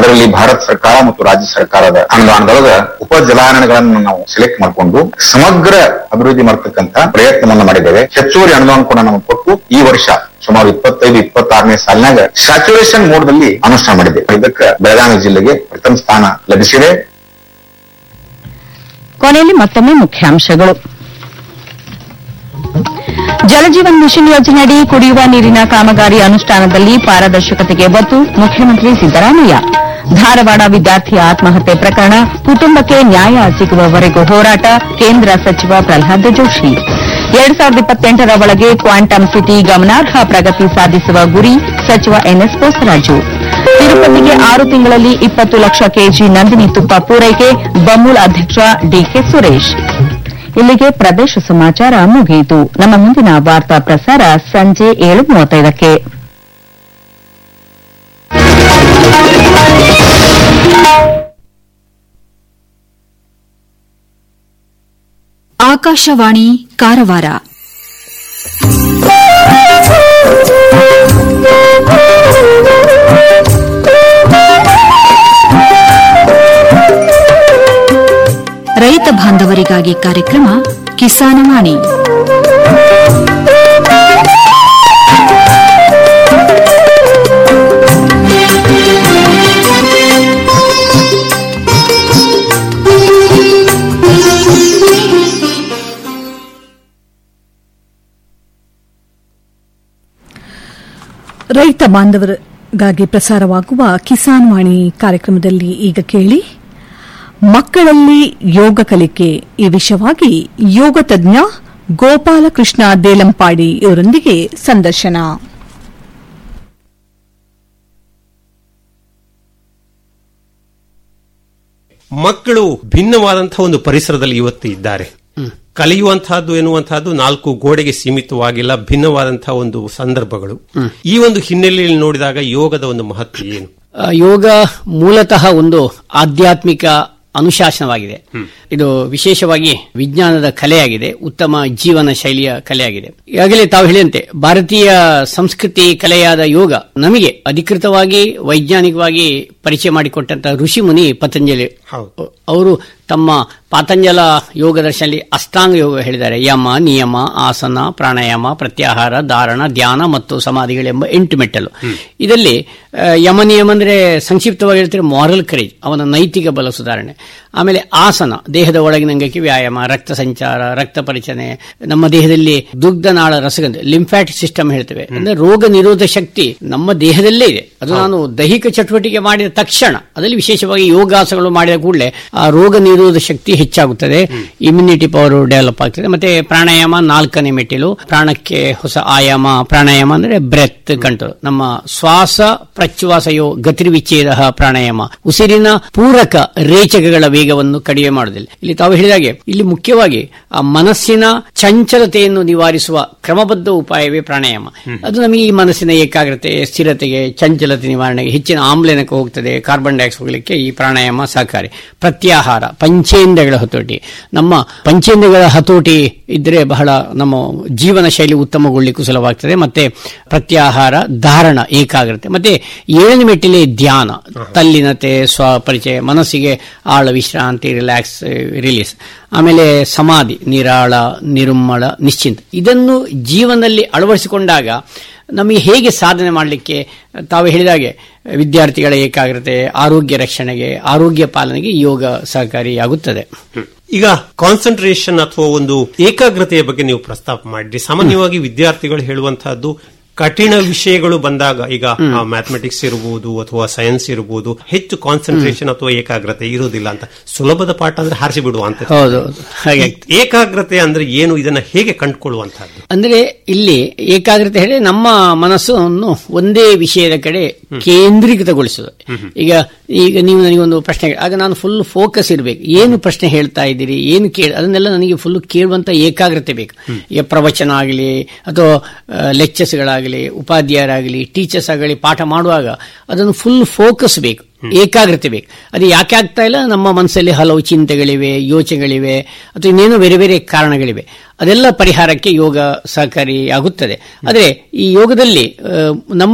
ಅದರಲ್ಲಿ ಭಾರತ ಸರ್ಕಾರ ಮತ್ತು ರಾಜ್ಯ ಸರ್ಕಾರದ ಅನುದಾನದೊಳಗ ಉಪ ಜಲಾನಯನಗಳನ್ನು ನಾವು ಸೆಲೆಕ್ಟ್ ಮಾಡಿಕೊಂಡು ಸಮಗ್ರ ಅಭಿವೃದ್ಧಿ ಮಾಡತಕ್ಕಂತ ಪ್ರಯತ್ನವನ್ನು ಮಾಡಿದ್ದೇವೆ ಹೆಚ್ಚುವರಿ ಅನುದಾನ ಕೂಡ ನಮಗೆ ಕೊಟ್ಟು ಈ ವರ್ಷ ಸುಮಾರು ಇಪ್ಪತ್ತೈದು ಇಪ್ಪತ್ತಾರನೇ ಸಾಲಿನಾಗ ಸ್ಯಾಚುರೇಷನ್ ಮೋಡ್ದಲ್ಲಿ ಅನುಷ್ಠಾನ ಮಾಡಿದೆ ಇದಕ್ಕೆ ಬೆಳಗಾವಿ ಜಿಲ್ಲೆಗೆ ಪ್ರಥಮ ಸ್ಥಾನ ಲಭಿಸಿದೆ ಕೊನೆಯಲ್ಲಿ ಮತ್ತೊಮ್ಮೆ ಮುಖ್ಯಾಂಶಗಳು ಜಲಜೀವನ್ ಮಿಷನ್ ಯೋಜನೆಯಡಿ ಕುಡಿಯುವ ನೀರಿನ ಕಾಮಗಾರಿ ಅನುಷ್ಠಾನದಲ್ಲಿ ಪಾರದರ್ಶಕತೆಗೆ ಒತ್ತು ಮುಖ್ಯಮಂತ್ರಿ ಸಿದ್ದರಾಮಯ್ಯ ಧಾರವಾಡ ವಿದ್ಯಾರ್ಥಿ ಆತ್ಮಹತ್ಯೆ ಪ್ರಕರಣ ಕುಟುಂಬಕ್ಕೆ ನ್ಯಾಯ ಸಿಗುವವರೆಗೂ ಹೋರಾಟ ಕೇಂದ್ರ ಸಚಿವ ಪ್ರಹ್ಲಾದ್ ಜೋಶಿ ಎರಡ್ ಸಾವಿರದ ಇಪ್ಪತ್ತೆಂಟರ ಒಳಗೆ ಕ್ವಾಂಟಮ್ ಸಿಟಿ ಗಮನಾರ್ಹ ಪ್ರಗತಿ ಸಾಧಿಸುವ ಗುರಿ ಸಚಿವ ಎನ್ಎಸ್ ಬೋಸರಾಜು ತಿರುಪತಿಗೆ ಆರು ತಿಂಗಳಲ್ಲಿ ಇಪ್ಪತ್ತು ಲಕ್ಷ ಕೆಜಿ ನಂದಿನಿ ತುಪ್ಪ ಪೂರೈಕೆ ಬಮೂಲ್ ಅಧ್ಯಕ್ಷ ಡಿಕೆ ಸುರೇಶ್ ಇಲ್ಲಿಗೆ ಪ್ರದೇಶ ಸಮಾಚಾರ ಮುಗಿಯಿತು ನಮ್ಮ ಮುಂದಿನ ವಾರ್ತಾ ಪ್ರಸಾರ ಸಂಜೆ ಏಳು ಮೂವತ್ತೈದಕ್ಕೆ ಆಕಾಶವಾಣಿ ಕಾರವಾರ ರೈತ ಬಾಂಧವರಿಗಾಗಿ ಕಾರ್ಯಕ್ರಮ ಕಿಸಾನವಾಣಿ ರೈತ ಬಾಂಧವರಿಗಾಗಿ ಪ್ರಸಾರವಾಗುವ ಕಿಸಾನ್ ವಾಣಿ ಕಾರ್ಯಕ್ರಮದಲ್ಲಿ ಈಗ ಕೇಳಿ ಮಕ್ಕಳಲ್ಲಿ ಯೋಗ ಕಲಿಕೆ ಈ ವಿಷಯವಾಗಿ ಯೋಗ ತಜ್ಞ ಗೋಪಾಲಕೃಷ್ಣ ದೇಲಂಪಾಡಿ ಇವರೊಂದಿಗೆ ಸಂದರ್ಶನ ಮಕ್ಕಳು ಭಿನ್ನವಾದಂತಹ ಒಂದು ಪರಿಸರದಲ್ಲಿ ಇವತ್ತು ಇದ್ದಾರೆ ಕಲಿಯುವಂತಹದ್ದು ಎನ್ನುವಂತಹದ್ದು ನಾಲ್ಕು ಗೋಡೆಗೆ ಸೀಮಿತವಾಗಿಲ್ಲ ಭಿನ್ನವಾದಂತಹ ಒಂದು ಸಂದರ್ಭಗಳು ಈ ಒಂದು ಹಿನ್ನೆಲೆಯಲ್ಲಿ ನೋಡಿದಾಗ ಯೋಗದ ಒಂದು ಮಹತ್ವ ಏನು ಆ, ಯೋಗ ಮೂಲತಃ ಒಂದು ಆಧ್ಯಾತ್ಮಿಕ ಅನುಶಾಸನವಾಗಿದೆ ಇದು ವಿಶೇಷವಾಗಿ ವಿಜ್ಞಾನದ ಕಲೆಯಾಗಿದೆ ಉತ್ತಮ ಜೀವನ ಶೈಲಿಯ ಕಲೆಯಾಗಿದೆ ಈಗಾಗಲೇ ತಾವು ಹೇಳಿದಂತೆ ಭಾರತೀಯ ಸಂಸ್ಕೃತಿ ಕಲೆಯಾದ ಯೋಗ ನಮಗೆ ಅಧಿಕೃತವಾಗಿ ವೈಜ್ಞಾನಿಕವಾಗಿ ಪರಿಚಯ ಮಾಡಿಕೊಟ್ಟಂತ ಋಷಿ ಮುನಿ ಪತಂಜಲಿ ಅವರು ತಮ್ಮ ಪಾತಂಜಲ ಯೋಗ ದರ್ಶನದಲ್ಲಿ ಅಷ್ಟಾಂಗ ಯೋಗ ಹೇಳಿದ್ದಾರೆ ಯಮ ನಿಯಮ ಆಸನ ಪ್ರಾಣಾಯಾಮ ಪ್ರತ್ಯಾಹಾರ ಧಾರಣ ಧ್ಯಾನ ಮತ್ತು ಸಮಾಧಿಗಳೆಂಬ ಎಂಟು ಮೆಟ್ಟಲು ಇದರಲ್ಲಿ ಆ, ಯಮ ನಿಯಮ ಅಂದ್ರೆ ಸಂಕ್ಷಿಪ್ತವಾಗಿ ಹೇಳ್ತಾರೆ ಮಾರಲ್ ಕರೇಜ್ ಅವನ ನೈತಿಕ ಬಲ ಸುಧಾರಣೆ ಆಮೇಲೆ ಆಸನ ದೇಹದ ಒಳಗಿನ ಅಂಗಕ್ಕೆ ವ್ಯಾಯಾಮ ರಕ್ತ ಸಂಚಾರ ರಕ್ತ ಪರಿಚಲನೆ ನಮ್ಮ ದೇಹದಲ್ಲಿ ದುಗ್ಧನಾಳ ರಸಗಂಧ ಲಿಂಫ್ಯಾಟಿಕ್ ಸಿಸ್ಟಮ್ ಹೇಳ್ತೇವೆ ಅಂದ್ರೆ ರೋಗ ನಿರೋಧ ಶಕ್ತಿ ನಮ್ಮ ದೇಹದಲ್ಲೇ ಇದೆ ಅದು ನಾನು ದೈಹಿಕ ಚಟುವಟಿಕೆ ಮಾಡಿದ ತಕ್ಷಣ ಅದರಲ್ಲಿ ವಿಶೇಷವಾಗಿ ಯೋಗಾಸನಗಳು ಮಾಡಿದ ಕೂಡಲೇ ಆ ರೋಗ ನಿರೋಧ ಶಕ್ತಿ ಹೆಚ್ಚಾಗುತ್ತದೆ ಇಮ್ಯುನಿಟಿ ಪವರ್ ಡೆವಲಪ್ ಆಗ್ತದೆ ಮತ್ತೆ ಪ್ರಾಣಾಯಾಮ ನಾಲ್ಕನೇ ಮೆಟ್ಟಿಲು ಪ್ರಾಣಕ್ಕೆ ಹೊಸ ಆಯಾಮ ಪ್ರಾಣಾಯಾಮ ಅಂದ್ರೆ ಬ್ರೆತ್ ಕಂಟ್ರೋಲ್ ನಮ್ಮ ಶ್ವಾಸ ಪ್ರಶ್ವಾಸ ಯೋ ಗತಿರ್ವಿಚ್ಛೇದ ಪ್ರಾಣಾಯಾಮ ಉಸಿರಿನ ಪೂರಕ ರೇಚಕಗಳ ವೇಗವನ್ನು ಕಡಿಮೆ ಮಾಡುವುದಿಲ್ಲ ಇಲ್ಲಿ ತಾವು ಹೇಳಿದಾಗೆ ಇಲ್ಲಿ ಮುಖ್ಯವಾಗಿ ಆ ಮನಸ್ಸಿನ ಚಂಚಲತೆಯನ್ನು ನಿವಾರಿಸುವ ಕ್ರಮಬದ್ಧ ಉಪಾಯವೇ ಪ್ರಾಣಾಯಾಮ ಅದು ನಮಗೆ ಈ ಮನಸ್ಸಿನ ಏಕಾಗ್ರತೆ ಸ್ಥಿರತೆಗೆ ಚಂಚಲತೆ ನಿವಾರಣೆಗೆ ಹೆಚ್ಚಿನ ಆಮ್ಲನಕ್ಕೆ ಹೋಗ್ತದೆ ಕಾರ್ಬನ್ ಡೈಆಕ್ಸೈಡ್ ಹೋಗಲಿಕ್ಕೆ ಈ ಪ್ರಾಣಾಯಾಮ ಸಹಕಾರಿ ಪ್ರತ್ಯಾಹಾರ ಪಂಚೇಂದ್ರಗಳ ಹತೋಟಿ ನಮ್ಮ ಪಂಚೇಂದ್ರಗಳ ಹತೋಟಿ ಇದ್ರೆ ಬಹಳ ನಮ್ಮ ಜೀವನ ಶೈಲಿ ಉತ್ತಮಗೊಳ್ಳಿಕ್ಕೂ ಸುಲಭವಾಗ್ತದೆ ಮತ್ತೆ ಪ್ರತ್ಯಾಹಾರ ಧಾರಣ ಏಕಾಗ್ರತೆ ಮತ್ತೆ ಏಳನೇ ಮೆಟ್ಟಿಲೆ ಧ್ಯಾನ ತಲ್ಲಿನತೆ ಸ್ವಪರಿಚಯ ಮನಸ್ಸಿಗೆ ಆಳ ವಿಶ್ರಾಂತಿ ರಿಲ್ಯಾಕ್ಸ್ ರಿಲೀಸ್ ಆಮೇಲೆ ಸಮಾಧಿ ನಿರಾಳ ನಿರುಮ್ಮಳ ನಿಶ್ಚಿಂತ ಇದನ್ನು ಜೀವನದಲ್ಲಿ ಅಳವಡಿಸಿಕೊಂಡಾಗ ನಮಗೆ ಹೇಗೆ ಸಾಧನೆ ಮಾಡಲಿಕ್ಕೆ ತಾವು ಹೇಳಿದಾಗೆ ವಿದ್ಯಾರ್ಥಿಗಳ ಏಕಾಗ್ರತೆ ಆರೋಗ್ಯ ರಕ್ಷಣೆಗೆ ಆರೋಗ್ಯ ಪಾಲನೆಗೆ ಯೋಗ ಸಹಕಾರಿಯಾಗುತ್ತದೆ ಈಗ ಕಾನ್ಸಂಟ್ರೇಷನ್ ಅಥವಾ ಒಂದು ಏಕಾಗ್ರತೆಯ ಬಗ್ಗೆ ನೀವು ಪ್ರಸ್ತಾಪ ಮಾಡಿದ್ರಿ ಸಾಮಾನ್ಯವಾಗಿ ವಿದ್ಯಾರ್ಥಿಗಳು ಹೇಳುವಂತಹದ್ದು ಕಠಿಣ ವಿಷಯಗಳು ಬಂದಾಗ ಈಗ ಮ್ಯಾಥಮೆಟಿಕ್ಸ್ ಇರಬಹುದು ಅಥವಾ ಸೈನ್ಸ್ ಇರಬಹುದು ಹೆಚ್ಚು ಕಾನ್ಸಂಟ್ರೇಷನ್ ಅಥವಾ ಏಕಾಗ್ರತೆ ಇರುವುದಿಲ್ಲ ಅಂತ ಸುಲಭದ ಪಾಠ ಅಂದ್ರೆ ಹಾರಿಸಿ ಬಿಡುವ ಅಂತ ಹೌದು ಹೌದು. ಹಾಗೆ ಈ ಏಕಾಗ್ರತೆ ಅಂದ್ರೆ ಏನು ಇದನ್ನ ಹೇಗೆ ಕಂಡುಕೊಳ್ಳುವಂತಹದ್ದು ಅಂದ್ರೆ ಇಲ್ಲಿ ಏಕಾಗ್ರತೆ ಹೇಳಿ ನಮ್ಮ ಮನಸ್ಸನ್ನು ಒಂದೇ ವಿಷಯದ ಕಡೆ ಕೇಂದ್ರೀಕೃತಗೊಳಿಸುವುದು ಈಗ ಈಗ ನೀವು ನನಗೊಂದು ಪ್ರಶ್ನೆ ಕೇಳಿ- ಆಗ ನಾನು ಫುಲ್ ಫೋಕಸ್ ಇರಬೇಕು ಏನು ಪ್ರಶ್ನೆ ಹೇಳ್ತಾ ಇದ್ದೀರಿ ಏನು ಕೇಳಿ ಅದನ್ನೆಲ್ಲ ನನಗೆ ಫುಲ್ ಕೇಳುವಂತ ಏಕಾಗ್ರತೆ ಬೇಕು ಈಗ ಪ್ರವಚನ ಆಗಲಿ ಅಥವಾ ಲೆಕ್ಚರ್ಸ್ಗಳಾಗಲಿ ಉಪಾಧ್ಯಾಯರಾಗಲಿ ಟೀಚರ್ಸ್ ಆಗಲಿ ಪಾಠ ಮಾಡುವಾಗ ಅದನ್ನು ಫುಲ್ ಫೋಕಸ್ ಬೇಕು ಏಕಾಗ್ರತೆ ಬೇಕು ಅದು ಯಾಕೆ ಆಗ್ತಾ ಇಲ್ಲ ನಮ್ಮ ಮನಸ್ಸಲ್ಲಿ ಹಲವು ಚಿಂತೆಗಳಿವೆ ಯೋಚನೆಗಳಿವೆ ಅಥವಾ ಇನ್ನೇನು ಬೇರೆ ಬೇರೆ ಕಾರಣಗಳಿವೆ ಅದೆಲ್ಲ ಪರಿಹಾರಕ್ಕೆ ಯೋಗ ಸಹಕಾರಿಯಾಗುತ್ತದೆ ಆದರೆ ಈ ಯೋಗದಲ್ಲಿ ಆ, ನಮ್ಮ